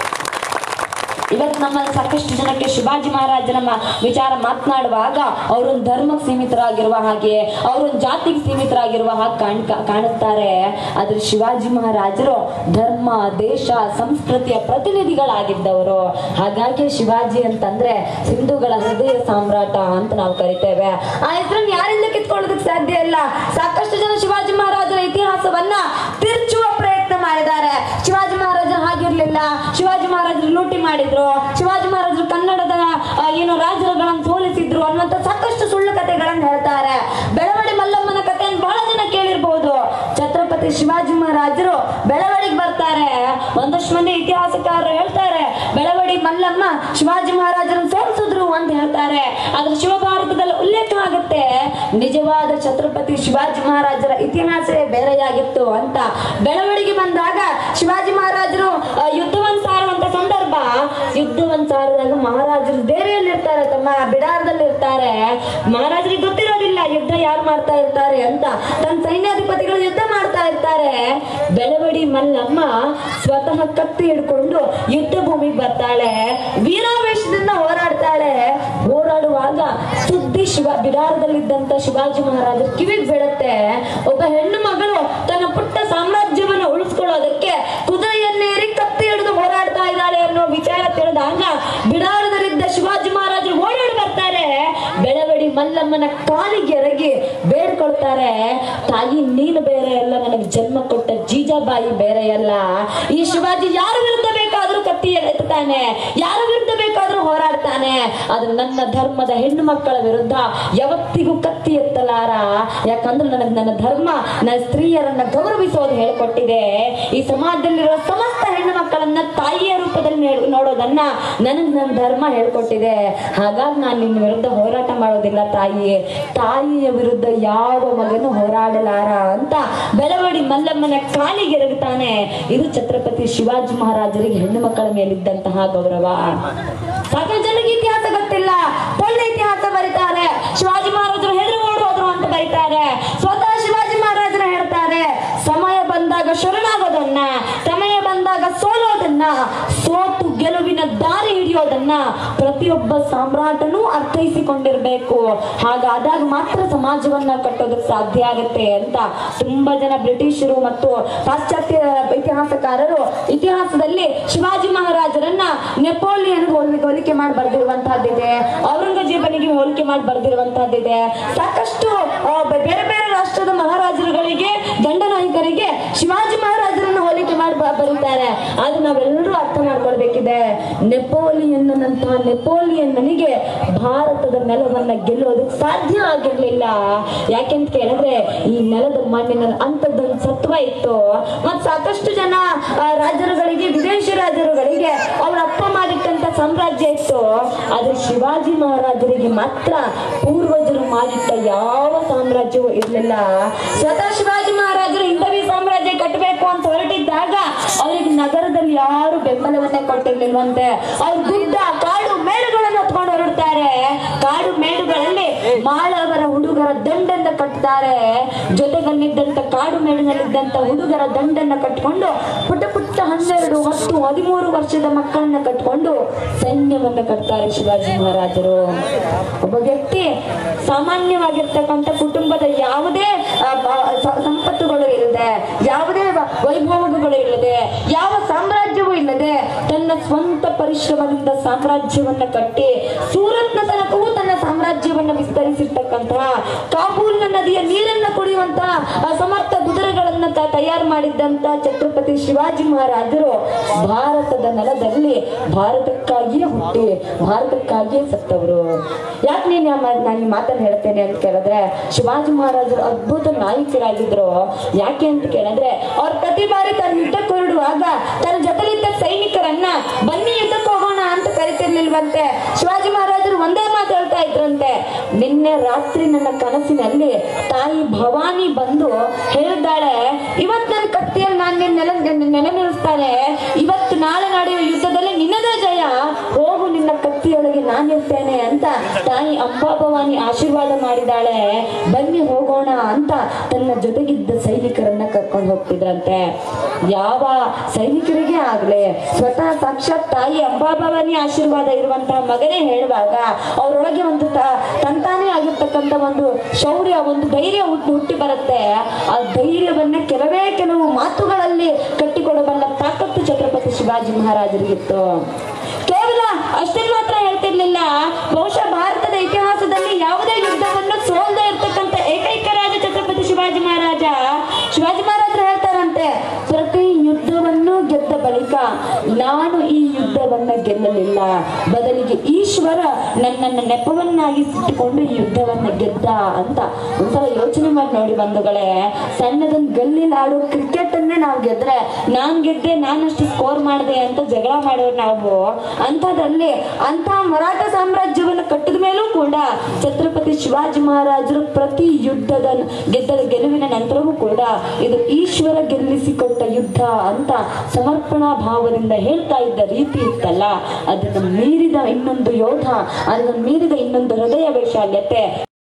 ಇವತ್ತು ನಮ್ಮಲ್ಲಿ ಸಾಕಷ್ಟು ಜನಕ್ಕೆ ಶಿವಾಜಿ ಮಹಾರಾಜನ ಮ- ವಿಚಾರ ಮಾತನಾಡುವಾಗ ಅವರೊಂದು ಧರ್ಮಕ್ಕೆ ಸೀಮಿತರಾಗಿರುವ ಹಾಗೆ ಅವರೊಂದು ಜಾತಿಗೆ ಸೀಮಿತರಾಗಿರುವ ಹಾಗೆ ಕಾಣ್ ಕಾಣುತ್ತಾರೆ ಆದ್ರೆ ಶಿವಾಜಿ ಮಹಾರಾಜರು ಧರ್ಮ ದೇಶ ಸಂಸ್ಕೃತಿಯ ಪ್ರತಿನಿಧಿಗಳಾಗಿದ್ದವರು ಹಾಗಾಗಿ ಶಿವಾಜಿ ಅಂತಂದ್ರೆ ಹಿಂದೂಗಳ ಹೃದಯ ಸಾಮ್ರಾಟ ಅಂತ ನಾವು ಕರಿತೇವೆ ಆ ಹೆಸರನ್ನು ಯಾರಿಂದ ಕಿತ್ಕೊಳ್ಳೋದಕ್ಕೆ ಸಾಧ್ಯ ಇಲ್ಲ ಸಾಕಷ್ಟು ಜನ ಶಿವಾಜಿ ಮಹಾರಾಜರ ಇತಿಹಾಸವನ್ನ ತಿರ್ಚುವ ಪ್ರಯತ್ನ ಮಾಡಿದ್ದಾರೆ ಶಿವಾಜಿ ಮಹಾರಾಜರು ಹಾಗಿರ್ಲಿಲ್ಲ ಶಿವಾಜಿ ಮಹಾರಾಜರು ಲೂಟಿ ಮಾಡಿದ್ರು ಶಿವಾಜಿ ಮಹಾರಾಜರು ಕನ್ನಡದ ಆ, ಏನು ರಾಜರುಗಳನ್ನು ಸೋಲಿಸಿದ್ರು ಅನ್ನುವಂತ ಸಾಕಷ್ಟು ಸುಳ್ಳು ಕಥೆಗಳನ್ನು ಹೇಳ್ತಾರೆ ಬೆಳವಡಿ ಮಲ್ಲಮ್ಮನ ಕಥೆಯನ್ನು ಬಹಳ ಜನ ಕೇಳಿರ್ಬಹುದು ಛತ್ರಪತಿ ಶಿವಾಜಿ ಮಹಾರಾಜರು ಬೆಳವಡಿಗೆ ಬರ್ತಾರೆ ಒಂದಷ್ಟು ಮಂದಿ ಇತಿಹಾಸಕಾರರು ಹೇಳ್ತಾರೆ ಬೆಳವಡಿ ಮಲ್ಲಮ್ಮ ಶಿವಾಜಿ ಮಹಾರಾಜರನ್ನು ಸೋಲಿಸಿದ್ರು ಅಂತ ಹೇಳ್ತಾರೆ ಆದ್ರೆ ಶಿವಭಾರತದಲ್ಲಿ ಉಲ್ಲೇಖ ಆಗುತ್ತೆ ನಿಜವಾದ ಛತ್ರಪತಿ ಶಿವಾಜಿ ಮಹಾರಾಜರ ಇತಿಹಾಸವೇ ಬೇರೆಯಾಗಿತ್ತು ಅಂತ ಬೆಳವಡಿಗೆ ಬಂದಾಗ ಶಿವಾಜಿ ಮಹಾರಾಜರು ಆ, ಯುದ್ಧವನ್ನ ಸಾರುವಂತ ಸಂದರ್ಭ ಯುದ್ಧವನ್ನ ಸಾರಿದಾಗ ಮಹಾರಾಜರು ಬೇರೆಯಲ್ಲಿರ್ತಾರೆ ತಮ್ಮ ಬಿಡಾರದಲ್ಲಿ ಇರ್ತಾರೆ ಮಹಾರಾಜರಿಗೆ ಗೊತ್ತಿರೋದಿಲ್ಲ ಯುದ್ಧ ಯಾರು ಮಾಡ್ತಾ ಇರ್ತಾರೆ ಅಂತ ತನ್ನ ಸೈನ್ಯಾಧಿಪತಿಗಳು ಯುದ್ಧ ಮಾಡ್ತಾ ಇರ್ತಾರೆ ಬೆಳವಡಿ ಮಲ್ಲಮ್ಮ ಸ್ವತಃ ಕತ್ತಿ ಹಿಡ್ಕೊಂಡು ಯುದ್ಧ ಭೂಮಿಗೆ ಬರ್ತಾಳೆ ವೀರಾವೇಶದಿಂದ ಹೋರಾಡ್ತಾಳೆ ಹೋರಾಡುವಾಗ ಸುದ್ದಿ ಶಿವ ಬಿಡಾರದಲ್ಲಿದ್ದಂತ ಶಿವಾಜಿ ಮಹಾರಾಜ ಕಿವಿಗೆ ಬೀಳುತ್ತೆ ಒಬ್ಬ ಹೆಣ್ಣು ಮಗಳು ತನ್ನ ಪುಟ್ಟ ಸಾಮ್ರಾಜ್ಯವನ್ನು ಉಳಿಸ್ಕೊಳ್ಳೋದಕ್ಕೆ ಕುದುರೆಯನ್ನೇರಿ ಕತ್ತಿ ಹಿಡಿದು ಹೋರಾಡ್ತಾ ಇದ್ದಾಳೆ ಅನ್ನೋ ವಿಚಾರ ತಿಳಿದಾಗ ಬಿಡಾರದಲ್ಲಿದ್ದ ಶಿವಾಜಿ ಮಹಾರಾಜರು ಓಡಾಡಿ ಬರ್ತಾರೆ ಬೆಳವಡಿ ಮಲ್ಲಮ್ಮನ ಕಾಲಿಗೆ ಎರಗಿ ಬೇಡ್ಕೊಳ್ತಾರೆ ತಾಯಿ ನೀನು ಬೇರೆ ಅಲ್ಲ ನನಗೆ ಜನ್ಮ ಕೊಟ್ಟ ಜೀಜಾಬಾಯಿ ಬೇರೆ ಅಲ್ಲ ಈ ಶಿವಾಜಿ ಯಾರ ವಿರುದ್ಧ ಬೇಕಾದ್ರೂ ಕತ್ತಿ ಎತ್ತಾನೆ ಯಾರ ವಿರುದ್ಧ ಬೇಕಾದ್ರೂ ಹೋರಾಡ್ತಾನೆ ಆದ್ರೆ ನನ್ನ ಧರ್ಮದ ಹೆಣ್ಣು ಮಕ್ಕಳ ವಿರುದ್ಧ ಯಾವತ್ತಿಗೂ ಕತ್ತಿ ಎತ್ತಲಾರ ಯಾಕಂದ್ರೆ ನನಗೆ ನನ್ನ ಧರ್ಮ ನನ್ನ ಸ್ತ್ರೀಯರನ್ನ ಗೌರವಿಸೋದು ಹೇಳ್ಕೊಟ್ಟಿದೆ ಈ ಸಮಾಜದಲ್ಲಿರೋ ಸಮಸ್ತ ಹೆಣ್ಣು ಮಕ್ಕಳನ್ನ ತಾಯಿಯ ರೂಪದಲ್ಲಿ ನೇ- ನೋಡೋದನ್ನ ನನಗ್ ನನ್ನ ಧರ್ಮ ಹೇಳ್ಕೊಟ್ಟಿದೆ ಹಾಗಾಗಿ ನಾನು ನಿನ್ನ ವಿರುದ್ಧ ಹೋರಾಟ ಮಾಡೋದಿಲ್ಲ ತಾಯಿ ತಾಯಿಯ ವಿರುದ್ಧ ಯಾವ ಮಗನು ಹೋರಾಡಲಾರ ಅಂತ ಬೆಳವಡಿ ಮಲ್ಲಮ್ಮನ ಕಾಲಿಗೆ ಎರಗುತ್ತಾನೆ ಇದು ಛತ್ರಪತಿ ಶಿವಾಜಿ ಮಹಾರಾಜರಿಗೆ ಹೆಣ್ಣು ಮಕ್ಕಳ ಮೇಲಿದ್ದಂತಹ ಗೌರವ ಸಾಕಷ್ಟು ಜನರಿಗೆ ಇತಿಹಾಸ ಗೊತ್ತಿಲ್ಲ ಒಳ್ಳೆ ಇತಿಹಾಸ ಬರೀತಾರೆ ಶಿವಾಜಿ ಮಹಾರಾಜರು ಹೆದರು ಓಡ್ ಹೋದ್ರು ಅಂತ ಬರೀತಾರೆ ಸ್ವತಃ ಶಿವಾಜಿ ಮಹಾರಾಜರು ಹೇಳ್ತಾರೆ ಸಮಯ ಬಂದಾಗ ಶರಣಾಗೋದನ್ನ ಸಮಯ ಬಂದಾಗ ಸೋಲೋದನ್ನ ಸೋತು ಗೆಲುವಿನ ದಾರಿ ಹಿಡಿಯೋದನ್ನ ಪ್ರತಿಯೊಬ್ಬ ಸಾಮ್ರಾಟನೂ ಅರ್ಥೈಸಿಕೊಂಡಿರ್ಬೇಕು ಹಾಗಾದಾಗ ಮಾತ್ರ ಸಮಾಜವನ್ನ ಕಟ್ಟೋದಕ್ಕೆ ಸಾಧ್ಯ ಆಗುತ್ತೆ ಅಂತ ತುಂಬಾ ಜನ ಬ್ರಿಟಿಷರು ಮತ್ತು ಪಾಶ್ಚಾತ್ಯ ಇತಿಹಾಸಕಾರರು ಇತಿಹಾಸದಲ್ಲಿ ಶಿವಾಜಿ ಮಹಾರಾಜರನ್ನ ನೆಪೋಲಿಯನ್ ಹೋಲಿಕೆ ಹೋಲಿಕೆ ಮಾಡಿ ಬರೆದಿರುವಂತಹದ್ದಿದೆ ಔರಂಗಜೇಬನಿಗೆ ಹೋಲಿಕೆ ಮಾಡಿ ಬರೆದಿರುವಂತಹದ್ದಿದೆ ಸಾಕಷ್ಟು ಆ, ಬೆ- ಬೇರೆ ಬೇರೆ ರಾಷ್ಟ್ರದ ಮಹಾರಾಜರುಗಳಿಗೆ ದಂಡನಾಯಕರಿಗೆ ಶಿವಾಜಿ ಮಹಾರಾಜರನ್ನ ಹೋಲಿಕೆ ಮಾಡಿ ಬ- ಬರೀತಾರೆ ಅದು ನಾವೆಲ್ಲರೂ ಅರ್ಥ ಮಾಡ್ಕೊಳ್ಬೇಕಿದೆ ನೆಪೋಲಿಯನ್ ನಂತಹ ನೆಪೋಲಿಯನ್ ನನಗೆ ಭಾರತದ ನೆಲವನ್ನ ಗೆಲ್ಲೋದಕ್ಕೆ ಸಾಧ್ಯ ಆಗಿರ್ಲಿಲ್ಲ ಯಾಕೆಂತ ಕೇಳಿದ್ರೆ ಈ ನೆಲದ ಮಣ್ಣಿನ ಅಂತದ್ದೊಂದು ಸತ್ವ ಇತ್ತು ಮತ್ ಸಾಕಷ್ಟು ಜನ ಆ, ರಾಜರುಗಳಿಗೆ ವಿದೇಶಿ ರಾಜರುಗಳಿಗೆ ಅವ್ರ ಅಪ್ಪ ಮಾಡಿಟ್ಟಂತ ಸಾಮ್ರಾಜ್ಯ ಇತ್ತು ಆದ್ರೆ ಶಿವಾಜಿ ಮಹಾರಾಜರಿಗೆ ಮಾತ್ರ ಪೂರ್ವಜರು ಮಾಡಿಟ್ಟ ಯಾವ ಸಾಮ್ರಾಜ್ಯವೂ ಇರಲಿಲ್ಲ ಸ್ವತಃ ಶಿವಾಜಿ ಮಹಾರಾಜರು ಇಂಥವಿ ಸಾಮ್ರಾಜ್ಯ ಕಟ್ಟಬೇಕು ಅಂತ ಹೊರಟಿದ್ದಾಗ ಅವರಿಗೆ ನಗರದಲ್ಲಿ ಯಾರು ಬೆಂಬಲವನ್ನೇ ಕೊಟ್ಟಿರ್ಲಿಲ್ವಂತೆ ಅವ್ರು ಗುಡ್ಡ ಕಾಡು ಮೇಡುಗಳನ್ನು ಹೊತ್ಕೊಂಡು ಹೊರಡ್ತಾರೆ ಕಾಡು ಮೇಡುಗಳಲ್ಲಿ ಮಾಳವರ ಹುಡುಗರ ದಂಡನ್ನ ಕಟ್ತಾರೆ ಜೊತೆಗಲ್ಲಿದ್ದಂತ ಕಾಡು ಮೇಡಿನಲ್ಲಿದ್ದಂತ ಹುಡುಗರ ದಂಡನ್ನ ಕಟ್ಕೊಂಡು ಪುಟ್ಟ ಪುಟ್ಟ ಹನ್ನೆರಡು ಹತ್ತು ಹದಿಮೂರು ವರ್ಷದ ಮಕ್ಕಳನ್ನ ಕಟ್ಕೊಂಡು ಸೈನ್ಯವನ್ನ ಕಟ್ತಾರೆ ಶಿವಾಜಿ ಮಹಾರಾಜರು ಒಬ್ಬ ವ್ಯಕ್ತಿ ಸಾಮಾನ್ಯವಾಗಿರ್ತಕ್ಕಂಥ ಕುಟುಂಬದ ಯಾವುದೇ ಆ, ಬ- ಸ- ಸಂಪತ್ತುಗಳು ಇಲ್ಲದೆ ಯಾವುದೇ ವ- ವೈಭವಗಳು ಇಲ್ಲದೆ ಯಾವ ಸಾಮ್ರಾಜ್ಯವೂ ಇಲ್ಲದೆ ತನ್ನ ಸ್ವಂತ ಪರಿಶ್ರಮದಿಂದ ಸಾಮ್ರಾಜ್ಯವನ್ನ ಕಟ್ಟಿ ಸೂರತ್ನ ತನಕವೂ ತನ್ನ ಸಾಮ್ರಾಜ್ಯವನ್ನ ವಿಸ್ತರಿಸಿರ್ತಕ್ಕಂತಹ ಕಾಬೂಲ್ನ ನದಿಯ ನೀರನ್ನ ಕುಡಿಯುವಂತಹ ಆ ಸಮರ್ಥ ಕುದುರೆಗಳನ್ನ ತ- ತಯಾರು ಮಾಡಿದ್ದಂತ ಛತ್ರಪತಿ ಶಿವಾಜಿ ಮಹಾರಾಜರು ಭಾರತದ ನೆಲದಲ್ಲಿ ಭಾರತಕ್ಕಾಗಿಯೇ ಹುಟ್ಟಿ ಭಾರತಕ್ಕಾಗಿಯೇ ಸತ್ತವರು ಯಾಕೆ ನೀನು ನಾನು ಈ ಮಾತನ್ನ ಹೇಳ್ತೇನೆ ಅಂತ ಕೇಳಿದ್ರೆ ಶಿವಾಜಿ ಮಹಾರಾಜರು ಅದ್ಭುತ ನಾಯಕರಾಗಿದ್ರು ಯಾಕೆ ಅಂತ ಕೇಳಿದ್ರೆ ಅವ್ರ ಪ್ರತಿ ಬಾರಿ ತನ್ನ ಯುದ್ಧಕ್ಕೆ ಹೊರಡುವಾಗ ತನ್ನ ಜೊತೆಲಿದ್ದ ಸೈನಿಕರನ್ನ ಬನ್ನಿ ಯುದ್ಧಕ್ಕೆ ಹೋಗೋಣ ಅಂತ ಕರಿತಿರ್ಲಿಲ್ವಂತೆ ಶಿವಾಜಿ ಮಹಾರಾಜರು ಒಂದೇ ಮಾತು ಹೇಳ್ತಾ ಇದ್ರಂತೆ ನಿನ್ನೆ ರಾತ್ರಿ ನನ್ನ ಕನಸಿನಲ್ಲಿ ತಾಯಿ ಭವಾನಿ ಬಂದು ಹೇಳಿದ್ದಾಳೆ ಇವತ್ತು ನನ್ನ ಕತ್ತಿಯಲ್ಲಿ ನಾನು ನಿನ್ನ ನೆಲ ನೆಲೆ ನಿಲ್ಲಿಸ್ತಾನೆ ಇವತ್ತು ನಾಳೆ ನಡೆಯುವ ಯುದ್ಧದಲ್ಲಿ ನಿನ್ನದೇ ಜಯ ಹೋಗು ನಿನ್ನ ಕತ್ತಿಯೊಳಗೆ ನಾನಿರ್ತೇನೆ ಅಂತ ತಾಯಿ ಅಂಬಾ ಭವಾನಿ ಆಶೀರ್ವಾದ ಮಾಡಿದಾಳೆ ಬನ್ನಿ ಹೋಗೋಣ ಅಂತ ತನ್ನ ಜೊತೆಗಿದ್ದ ಸೈನಿಕರನ್ನ ಕರ್ಕೊಂಡು ಹೋಗ್ತಿದ್ರಂತೆ ಯಾವ ಸೈನಿಕರಿಗೆ ಆಗ್ಲಿ ಸ್ವತಃ ಸಾಕ್ಷಾತ್ ತಾಯಿ ಅಂಬಾ ಭವಾನಿ ಆಶೀರ್ವಾದ ಇರುವಂತಹ ಮಗನೇ ಹೇಳುವಾಗ ಅವರೊಳಗೆ ಒಂದು ತ- ತಂತಾನೇ ಆಗಿರ್ತಕ್ಕಂಥ ಒಂದು ಶೌರ್ಯ ಒಂದು ಧೈರ್ಯ ಹುಟ್ಟಿ ಹುಟ್ಟಿ ಬರುತ್ತೆ ಆ ಧೈರ್ಯವನ್ನ ಕೆಲವೇ ಕೆಲವು ಮಾತುಗಳಲ್ಲಿ ಕಟ್ಟಿಕೊಡಬಲ್ಲ ತಾಕತ್ತು ಛತ್ರಪತಿ ಶಿವಾಜಿ ಮಹಾರಾಜರಿಗಿತ್ತು ಕೇವಲ ಅಷ್ಟನ್ನು ಮಾತ್ರ ಹೇಳ್ತಿರ್ಲಿಲ್ಲ ಬಹುಶಃ ಭಾರತದ ಇತಿಹಾಸದಲ್ಲಿ ಯಾವುದೇ ಯುದ್ಧವನ್ನು ಸೋಲ್ದೇ ಇರ್ತಕ್ಕಂಥ ಏಕೈಕ ರಾಜ ಛತ್ರಪತಿ ಶಿವಾಜಿ ಮಹಾರಾಜ ಶಿವಾಜಿ ಮಹಾರಾಜರು ಹೇಳ್ತಾರಂತೆ ಪ್ರತಿ ಯುದ್ಧವನ್ನು ಗೆದ್ದ ಬಳಿಕ ನಾನು ಈ ಯುದ್ಧವನ್ನ ಗೆಲ್ಲಲಿಲ್ಲ ಬದಲಿಗೆ ಈಶ್ವರ ನನ್ನನ್ನು ನೆಪವನ್ನಾಗಿ ಇಟ್ಟುಕೊಂಡು ಈ ಯುದ್ಧವನ್ನ ಗೆದ್ದ ಅಂತ ಒಂದ್ಸಲ ಯೋಚನೆ ಮಾಡಿ ನೋಡಿ ಬಂಧುಗಳೇ ಸಣ್ಣದೊಂದು ಗಲ್ಲಿಲ್ ಆಡೋ ಕ್ರಿಕೆಟ್ ಅನ್ನೇ ನಾವು ಗೆದ್ರೆ ನಾನ್ ಗೆದ್ದೆ ನಾನಷ್ಟು ಸ್ಕೋರ್ ಮಾಡಿದೆ ಅಂತ ಜಗಳ ಮಾಡೋರು ನಾವು ಅಂಥದ್ರಲ್ಲಿ ಅಂತ ಮರಾಠ ಸಾಮ್ರಾಜ್ಯವನ್ನು ಕಟ್ಟಿದ ಮೇಲೂ ಕೂಡ ಛತ್ರಪತಿ ಶಿವಾಜಿ ಮಹಾರಾಜರು ಪ್ರತಿ ಯುದ್ಧದ ಗೆದ್ದದ ಗೆಲುವಿನ ನಂತರವೂ ಕೂಡ ಇದು ಈಶ್ವರ ಗೆಲ್ಲಿಸಿಕೊಟ್ಟ ಯುದ್ಧ ಅಂತ ಸಮರ್ಪಣಾ ಭಾವದಿಂದ ಹೇಳ್ತಾ ಇದ್ದ ರೀತಿ ಇತ್ತಲ್ಲ ಅದನ್ನು ಮೀರಿದ ಇನ್ನೊಂದು ಯೋಧ ಅದನ್ನು ಮೀರಿದ ಇನ್ನೊಂದು ಹೃದಯ ವೈಶಾಲ್ಯತೆ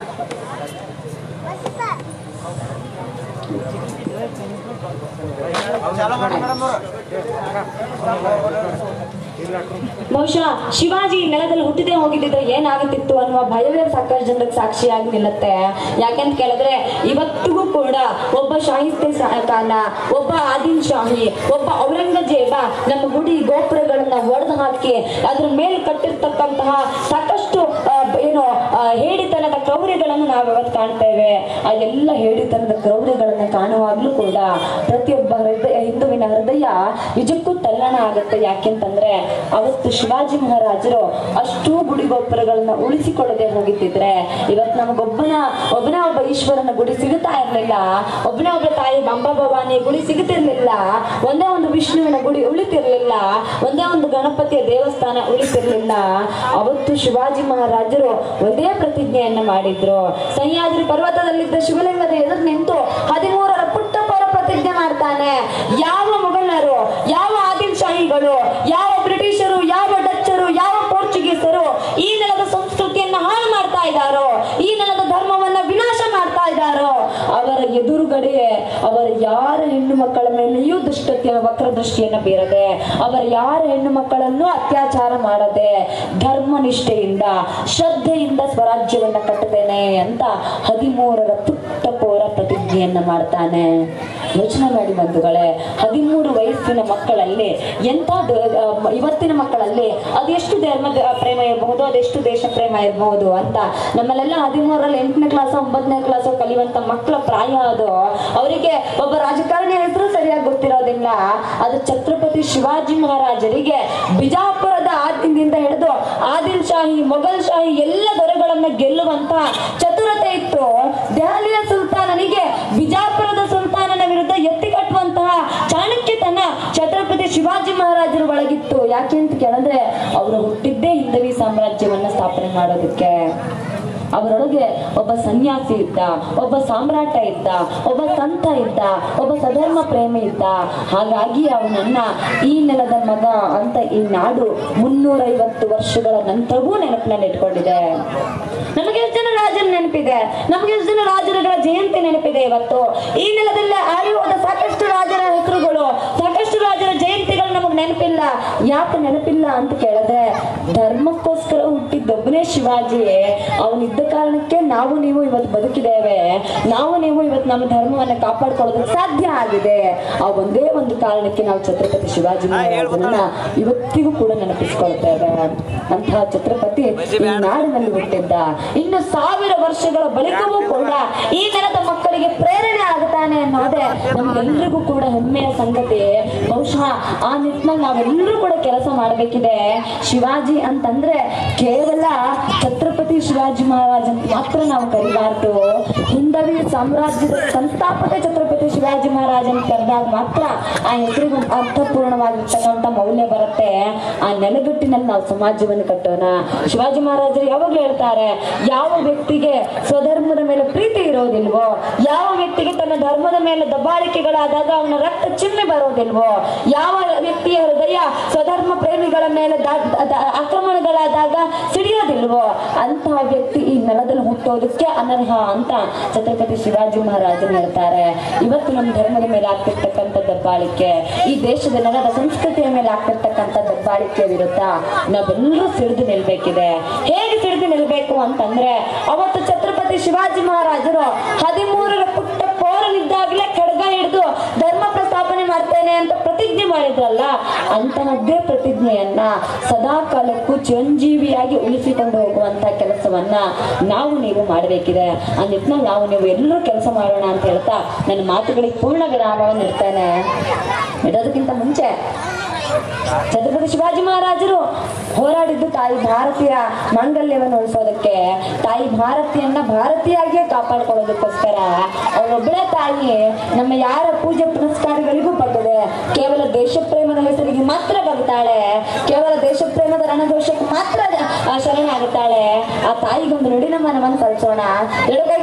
ಬಹುಶಃ ಶಿವಾಜಿ ನೆಲದಲ್ಲಿ ಹುಟ್ಟಿದೆ ಹೋಗಿದ್ದಿದ್ರೆ ಏನಾಗುತ್ತಿತ್ತು ಅನ್ನುವ ಭಯವೇ ಸಾಕಷ್ಟು ಜನರಿಗೆ ಸಾಕ್ಷಿಯಾಗಿ ನಿಲ್ಲುತ್ತೆ ಯಾಕೆಂತ ಕೇಳಿದ್ರೆ ಇವತ್ತಿಗೂ ಕೂಡ ಒಬ್ಬ ಶಾಹಿಸ್ತೆ ಕಾಲ ಒಬ್ಬ ಆದಿಲ್ ಶಾಹಿ ಒಬ್ಬ ಔರಂಗಜೇಬ ನಮ್ಮ ಗುಡಿ ಗೋಪುರಗಳನ್ನ ಒಡೆದು ಹಾಕಿ ಅದ್ರ ಮೇಲೆ ಕಟ್ಟಿರ್ತಕ್ಕಂತಹ ಸಾಕಷ್ಟು ಆ, ಏನು ಆ, ಹೇಡಿತನದ ಕ್ರೌರ್ಯಗಳನ್ನು ನಾವು ಇವತ್ತು ಕಾಣ್ತೇವೆ ಆ ಎಲ್ಲ ಹೇಡಿತನದ ಕ್ರೌರ್ಯಗಳನ್ನ ಕಾಣುವಾಗ್ಲೂ ಕೂಡ ಪ್ರತಿಯೊಬ್ಬ ಹೃದಯ ಹಿಂದುವಿನ ಹೃದಯ ನಿಜಕ್ಕೂ ತಲ್ಲಣ ಆಗುತ್ತೆ ಯಾಕೆಂತಂದ್ರೆ ಅವತ್ತು ಶಿವಾಜಿ ಮಹಾರಾಜರು ಅಷ್ಟೂ ಗುಡಿ ಗೋಪುರಗಳನ್ನ ಉಳಿಸಿಕೊಳ್ಳದೆ ಹೋಗಿದ್ದಿದ್ರೆ ಇವತ್ತು ನಮಗೊಬ್ಬನ ಒಬ್ಬನ ಒಬ್ಬ ಈಶ್ವರನ ಗುಡಿ ಸಿಗುತ್ತಾ ಇರ್ಲಿಲ್ಲ ಒಬ್ಬನ ಒಬ್ಬ ತಾಯಿ ಬಂಬಾ ಭವಾನಿ ಗುಡಿ ಸಿಗುತ್ತಿರ್ಲಿಲ್ಲ ಒಂದೇ ಒಂದು ವಿಷ್ಣುವಿನ ಗುಡಿ ಉಳಿತಿರ್ಲಿಲ್ಲ ಒಂದೇ ಒಂದು ಗಣಪತಿಯ ದೇವಸ್ಥಾನ ಉಳಿತಿರ್ಲಿಲ್ಲ ಅವತ್ತು ಶಿವಾಜಿ ಮಹಾರಾಜರು ಒಂದೇ ಪ್ರತಿಜ್ಞೆಯನ್ನ ಮಾಡಿದ್ರು ಸಹ್ಯಾದ್ರಿ ಪರ್ವತದಲ್ಲಿದ್ದ ಶಿವಲಿಂಗದ ಎದುರು ನಿಂತು ಹದಿಮೂರರ ಪುಟ್ಟ ಪರ ಪ್ರತಿಜ್ಞೆ ಮಾಡ್ತಾನೆ ಯಾವ ಮೊಘಲರು ಯಾವ ಆದಿಲ್ ಶಾಹಿಗಳು ಯಾವ ಬ್ರಿಟಿಷರು ಯಾವ ಡಚ್ಚರು ಯಾವ ಪೋರ್ಚುಗೀಸರು ಈ ನೆಲದ ಸಂಸ್ಕೃತಿಯನ್ನ ಹಾಳು ಮಾಡ್ತಾ ಇದ್ದಾರೋ ಈ ನೆಲದ ಧರ್ಮವನ್ನ ವಿನಾಶ ಮಾಡ್ತಾ ಇದ್ದಾರೋ ಅವರ ಎದುರುಗಡೆ ಅವರ ಯಾರ ಹೆಣ್ಣು ಮಕ್ಕಳ ಮೇಲೆಯೂ ದುಷ್ಟತೆಯ ವಕ್ರ ದೃಷ್ಟಿಯನ್ನ ಬೀರದೆ ಅವರ ಯಾರ ಹೆಣ್ಣು ಮಕ್ಕಳನ್ನು ಅತ್ಯಾಚಾರ ಮಾಡದೆ ಧರ್ಮ ನಿಷ್ಠೆಯಿಂದ ಶ್ರದ್ಧೆಯಿಂದ ಸ್ವರಾಜ್ಯವನ್ನ ಕಟ್ಟುತ್ತೇನೆ ಅಂತ ಹದಿಮೂರರ ಪುಟ್ಟ ಪೌರ ಪ್ರತಿಜ್ಞೆಯನ್ನ ಮಾಡ್ತಾನೆ ಯೋಚನೆ ಮಾಡಿ ಬಂಧುಗಳೇ ಹದಿಮೂರು ವಯಸ್ಸಿನ ಮಕ್ಕಳಲ್ಲಿ ಎಂತ ದ- ಆ, ಇವತ್ತಿನ ಮಕ್ಕಳಲ್ಲಿ ಅದೆಷ್ಟು ಧರ್ಮ ಪ್ರೇಮ ಇರಬಹುದು ಅದೆಷ್ಟು ದೇಶ ಪ್ರೇಮ ಇರಬಹುದು ಅಂತ ನಮ್ಮಲ್ಲೆಲ್ಲ ಹದಿಮೂರರಲ್ಲಿ ಎಂಟನೇ ಕ್ಲಾಸ್ ಒಂಬತ್ತನೇ ಕ್ಲಾಸ್ ಕಲಿಯುವಂತ ಮಕ್ಕಳ ಪ್ರಾಯ ಅದು ಅವರಿಗೆ ಒಬ್ಬ ರಾಜಕಾರಣಿ ಹೆಸರು ಸರಿಯಾಗಿ ಗೊತ್ತಿರೋದಿಲ್ಲ ಅದು ಛತ್ರಪತಿ ಶಿವಾಜಿ ಮಹಾರಾಜರಿಗೆ ಬಿಜಾಪುರದ ಆದಿನಿಂದ ಹಿಡಿದು ಆದಿಲ್ ಶಾಹಿ ಮೊಘಲ್ ಶಾಹಿ ಎಲ್ಲ ದೊರೆಗಳನ್ನ ಗೆಲ್ಲುವಂತ ಚತುರತೆ ಇತ್ತು ದೆಹಲಿಯ ಸುಲ್ತಾನನಿಗೆ ಬಿಜಾಪುರದ ಸುಲ್ತಾನನ ವಿರುದ್ಧ ಎತ್ತಿ ಕಟ್ಟುವಂತಹ ಚಾಣಕ್ಯತನ ಛತ್ರಪತಿ ಶಿವಾಜಿ ಮಹಾರಾಜರ ಒಳಗಿತ್ತು ಯಾಕೆ ಅಂತ ಕೇಳಿದ್ರೆ ಅವರು ಹುಟ್ಟಿದ್ದೇ ಹಿಂದವಿ ಸಾಮ್ರಾಜ್ಯವನ್ನ ಸ್ಥಾಪನೆ ಮಾಡೋದಕ್ಕೆ ಅವರೊಳಗೆ ಒಬ್ಬ ಸನ್ಯಾಸಿ ಇದ್ದ ಒಬ್ಬ ಸಾಮ್ರಾಟ ಇದ್ದ ಒಬ್ಬ ಸಂತ ಇದ್ದ ಒಬ್ಬ ಸಧರ್ಮ ಪ್ರೇಮಿ ಇದ್ದ ಹಾಗಾಗಿ ಅವನನ್ನ ಈ ನೆಲದ ಮಗ ಅಂತ ಈ ನಾಡು ಮುನ್ನೂರೈವತ್ತು ವರ್ಷಗಳ ನಂತರವೂ ನೆನಪಿನಲ್ಲಿ ಇಟ್ಕೊಂಡಿದೆ ನಮಗೆ ಎಷ್ಟು ಜನ ರಾಜರ ನೆನಪಿದೆ ನಮಗೆ ಎಷ್ಟು ಜನ ರಾಜರುಗಳ ಜಯಂತಿ ನೆನಪಿದೆ ಇವತ್ತು ಈ ನೆಲದಲ್ಲಿ ಆಳಿ ಹೋದ ಸಾಕಷ್ಟು ರಾಜರ ಹೆಸರುಗಳು ಸಾಕಷ್ಟು ರಾಜರ ಜಯಂತಿಗಳು ನಮಗೆ ನೆನಪಿಲ್ಲ ಯಾಕೆ ನೆನಪಿಲ್ಲ ಅಂತ ಕೇಳಿದ್ರೆ ಧರ್ಮಕ್ಕೋಸ್ಕರ ಹುಟ್ಟಿದ್ದೊಬ್ಬನೇ ಶಿವಾಜಿ ಅವನಿದ್ದ ಕಾರಣಕ್ಕೆ ನಾವು ನೀವು ಇವತ್ತು ಬದುಕಿದ್ದೇವೆ ನಾವು ನೀವು ಇವತ್ತು ನಮ್ಮ ಧರ್ಮವನ್ನ ಕಾಪಾಡ್ಕೊಳ್ಳೋದಕ್ಕೆ ಸಾಧ್ಯ ಆಗಿದೆ ಆ ಒಂದೇ ಒಂದು ಕಾರಣಕ್ಕೆ ನಾವು ಛತ್ರಪತಿ ಶಿವಾಜಿ ಮಹಾರಾಜನನ್ನ ಇವತ್ತಿಗೂ ಕೂಡ ನೆನಪಿಸ್ಕೊಳ್ತೇವೆ ಅಂತಹ ಛತ್ರಪತಿ ಈ ನಾಡಿನಲ್ಲಿ ಹುಟ್ಟಿದ್ದ ಇನ್ನು ಸಾವಿರ ವರ್ಷಗಳ ಬಳಿಕವೂ ಕೂಡ ಈ ನೆಲದ ಮಕ್ಕಳಿಗೆ ಪ್ರೇರಣೆ ಆಗುತ್ತಾನೆ ಅನ್ನೋದೇ ನಮ್ಗೆಲ್ರಿಗೂ ಕೂಡ ಹೆಮ್ಮೆಯ ಸಂಗತಿ ಬಹುಶಃ ಆ ನಿಟ್ಟಿನಲ್ಲಿ ನಾವೆಲ್ಲರೂ ಕೂಡ ಕೆಲಸ ಮಾಡಬೇಕಿದೆ ಶಿವಾಜಿ ಅಂತಂದ್ರೆ ಕೇವಲ ಛತ್ರಪತಿ ಶಿವಾಜಿ ಮಹಾರಾಜ್ ಅಂತ ಮಾತ್ರ ನಾವು ಕರಿಬಾರ್ದು ಹಿಂದವಿ ಸಾಮ್ರಾಜ್ಯದ ಸಂಸ್ಥಾಪಕ ಛತ್ರಪತಿ ಶಿವಾಜಿ ಮಹಾರಾಜ್ ಅಂತ ಕರೆದಾಗ ಮಾತ್ರ ಆ ಹೆಸರಿಗೂ ಅರ್ಥಪೂರ್ಣವಾಗಿರ್ತಕ್ಕಂಥ ಮೌಲ್ಯ ಬರುತ್ತೆ ಆ ನೆಲಗಟ್ಟಿನಲ್ಲಿ ನಾವು ಸಮಾಜವನ್ನು ಕಟ್ಟೋಣ ಶಿವಾಜಿ ಮಹಾರಾಜರು ಯಾವಾಗ್ಲೂ ಹೇಳ್ತಾರೆ ಯಾವ ವ್ಯಕ್ತಿಗೆ ಸ್ವಧರ್ಮದ ಮೇಲೆ ಪ್ರೀತಿ ಇರೋದಿಲ್ವೋ ಯಾವ ವ್ಯಕ್ತಿಗೆ ತನ್ನ ಧರ್ಮದ ಮೇಲೆ ದಬ್ಬಾಳಿಕೆಗಳಾದಾಗ ಅವನ ರಕ್ತ ಚಿಮ್ಮೆ ಬರೋದಿಲ್ವೋ ಯಾವ ವ್ಯಕ್ತಿಯ ಹೃದಯ ಸ್ವಧರ್ಮ ಪ್ರೇಮಿಗಳ ಮೇಲೆ ದಾ- ದ- ಆಕ್ರಮಣಗಳಾದಾಗ ಸಿಡಿಯೋದಿಲ್ವೋ ಅಂತಹ ವ್ಯಕ್ತಿ ಈ ನೆಲದಲ್ಲಿ ಹುಟ್ಟೋದಕ್ಕೆ ಅನರ್ಹ ಅಂತ ಛತ್ರಪತಿ ಶಿವಾಜಿ ಮಹಾರಾಜರು ಹೇಳ್ತಾರೆ ಇವತ್ತು ನಮ್ಮ ಧರ್ಮದ ಮೇಲೆ ಆಗ್ತಿರ್ತಕ್ಕಂಥ ದಬ್ಬಾಳಿಕೆ ಈ ದೇಶದ ನೆಲದ ಸಂಸ್ಕೃತಿಯ ಮೇಲೆ ಆಗ್ತಿರ್ತಕ್ಕಂಥ ದಬ್ಬಾಳಿಕೆ ವಿರುದ್ಧ ನಾವೆಲ್ಲರೂ ಸಿಡಿದು ನಿಲ್ಬೇಕಿದೆ ಹೇಗೆ ಸಿಡಿದು ನಿಲ್ಬೇಕು ಅಂತಂದ್ರೆ ಅವತ್ತು ಛತ್ರಪತಿ ಶಿವಾಜಿ ಮಹಾರಾಜರು ಹದಿಮೂರರ ಪುಟ್ಟ ಪೌರನಿದ್ದಾಗಲೇ ಖಡ್ಗ ಹಿಡಿದು ಧರ್ಮ ಪ್ರಸ್ಥಾಪನೆ ಮಾಡ್ತೇನೆ ಅಂತ ಪ್ರತಿಜ್ಞೆ ಮಾಡಿದ್ರಲ್ಲ ಅಂತಹದ್ದೇ ಪ್ರತಿಜ್ಞೆಯನ್ನ ಸದಾ ಕಾಲಕ್ಕೂ ಚಿರಂಜೀವಿಯಾಗಿ ಉಳಿಸಿಕೊಂಡು ಹೋಗುವಂತ ಕೆಲಸವನ್ನ ನಾವು ನೀವು ಮಾಡಬೇಕಿದೆ ಆ ನಿಟ್ಟಿನಲ್ಲಿ ನಾವು ನೀವು ಎಲ್ಲರೂ ಕೆಲಸ ಮಾಡೋಣ ಅಂತ ಹೇಳ್ತಾ ನನ್ನ ಮಾತುಗಳಿಗೆ ಪೂರ್ಣ ವಿರಾಮವನ್ನು ಇಡ್ತೇನೆ ಇಡೋದಕ್ಕಿಂತ ಮುಂಚೆ ಛತ್ರಪತಿ ಶಿವಾಜಿ ಮಹಾರಾಜರು ಹೋರಾಡಿದ್ದು ತಾಯಿ ಭಾರತೀಯ ಮಾಂಗಲ್ಯವನ್ನು ಉಳಿಸೋದಕ್ಕೆ ತಾಯಿ ಭಾರತಿಯನ್ನ ಭಾರತೀಯಾಗಿಯೇ ಕಾಪಾಡ್ಕೊಳ್ಳೋದಕ್ಕೋಸ್ಕರ ಅವರೊಬ್ಬಳೇ ತಾಯಿ ನಮ್ಮ ಯಾರ ಪೂಜೆ ಪುನಸ್ಕಾರಗಳಿಗೂ ಬರ್ತದೆ ಕೇವಲ ದೇಶ ಪ್ರೇಮದ ಹೆಸರಿಗೆ ಮಾತ್ರ ಬರ್ತಾಳೆ ಕೇವಲ ದೇಶ ಪ್ರೇಮದ ರಣಘೋಷಕ್ಕೆ ಮಾತ್ರ ಆ, ಶರಣಾಗುತ್ತಾಳೆ ಆ ತಾಯಿಗೊಂದು ನುಡಿನಮನವನ್ನು ಕಲಿಸೋಣ ಎಡಗೈ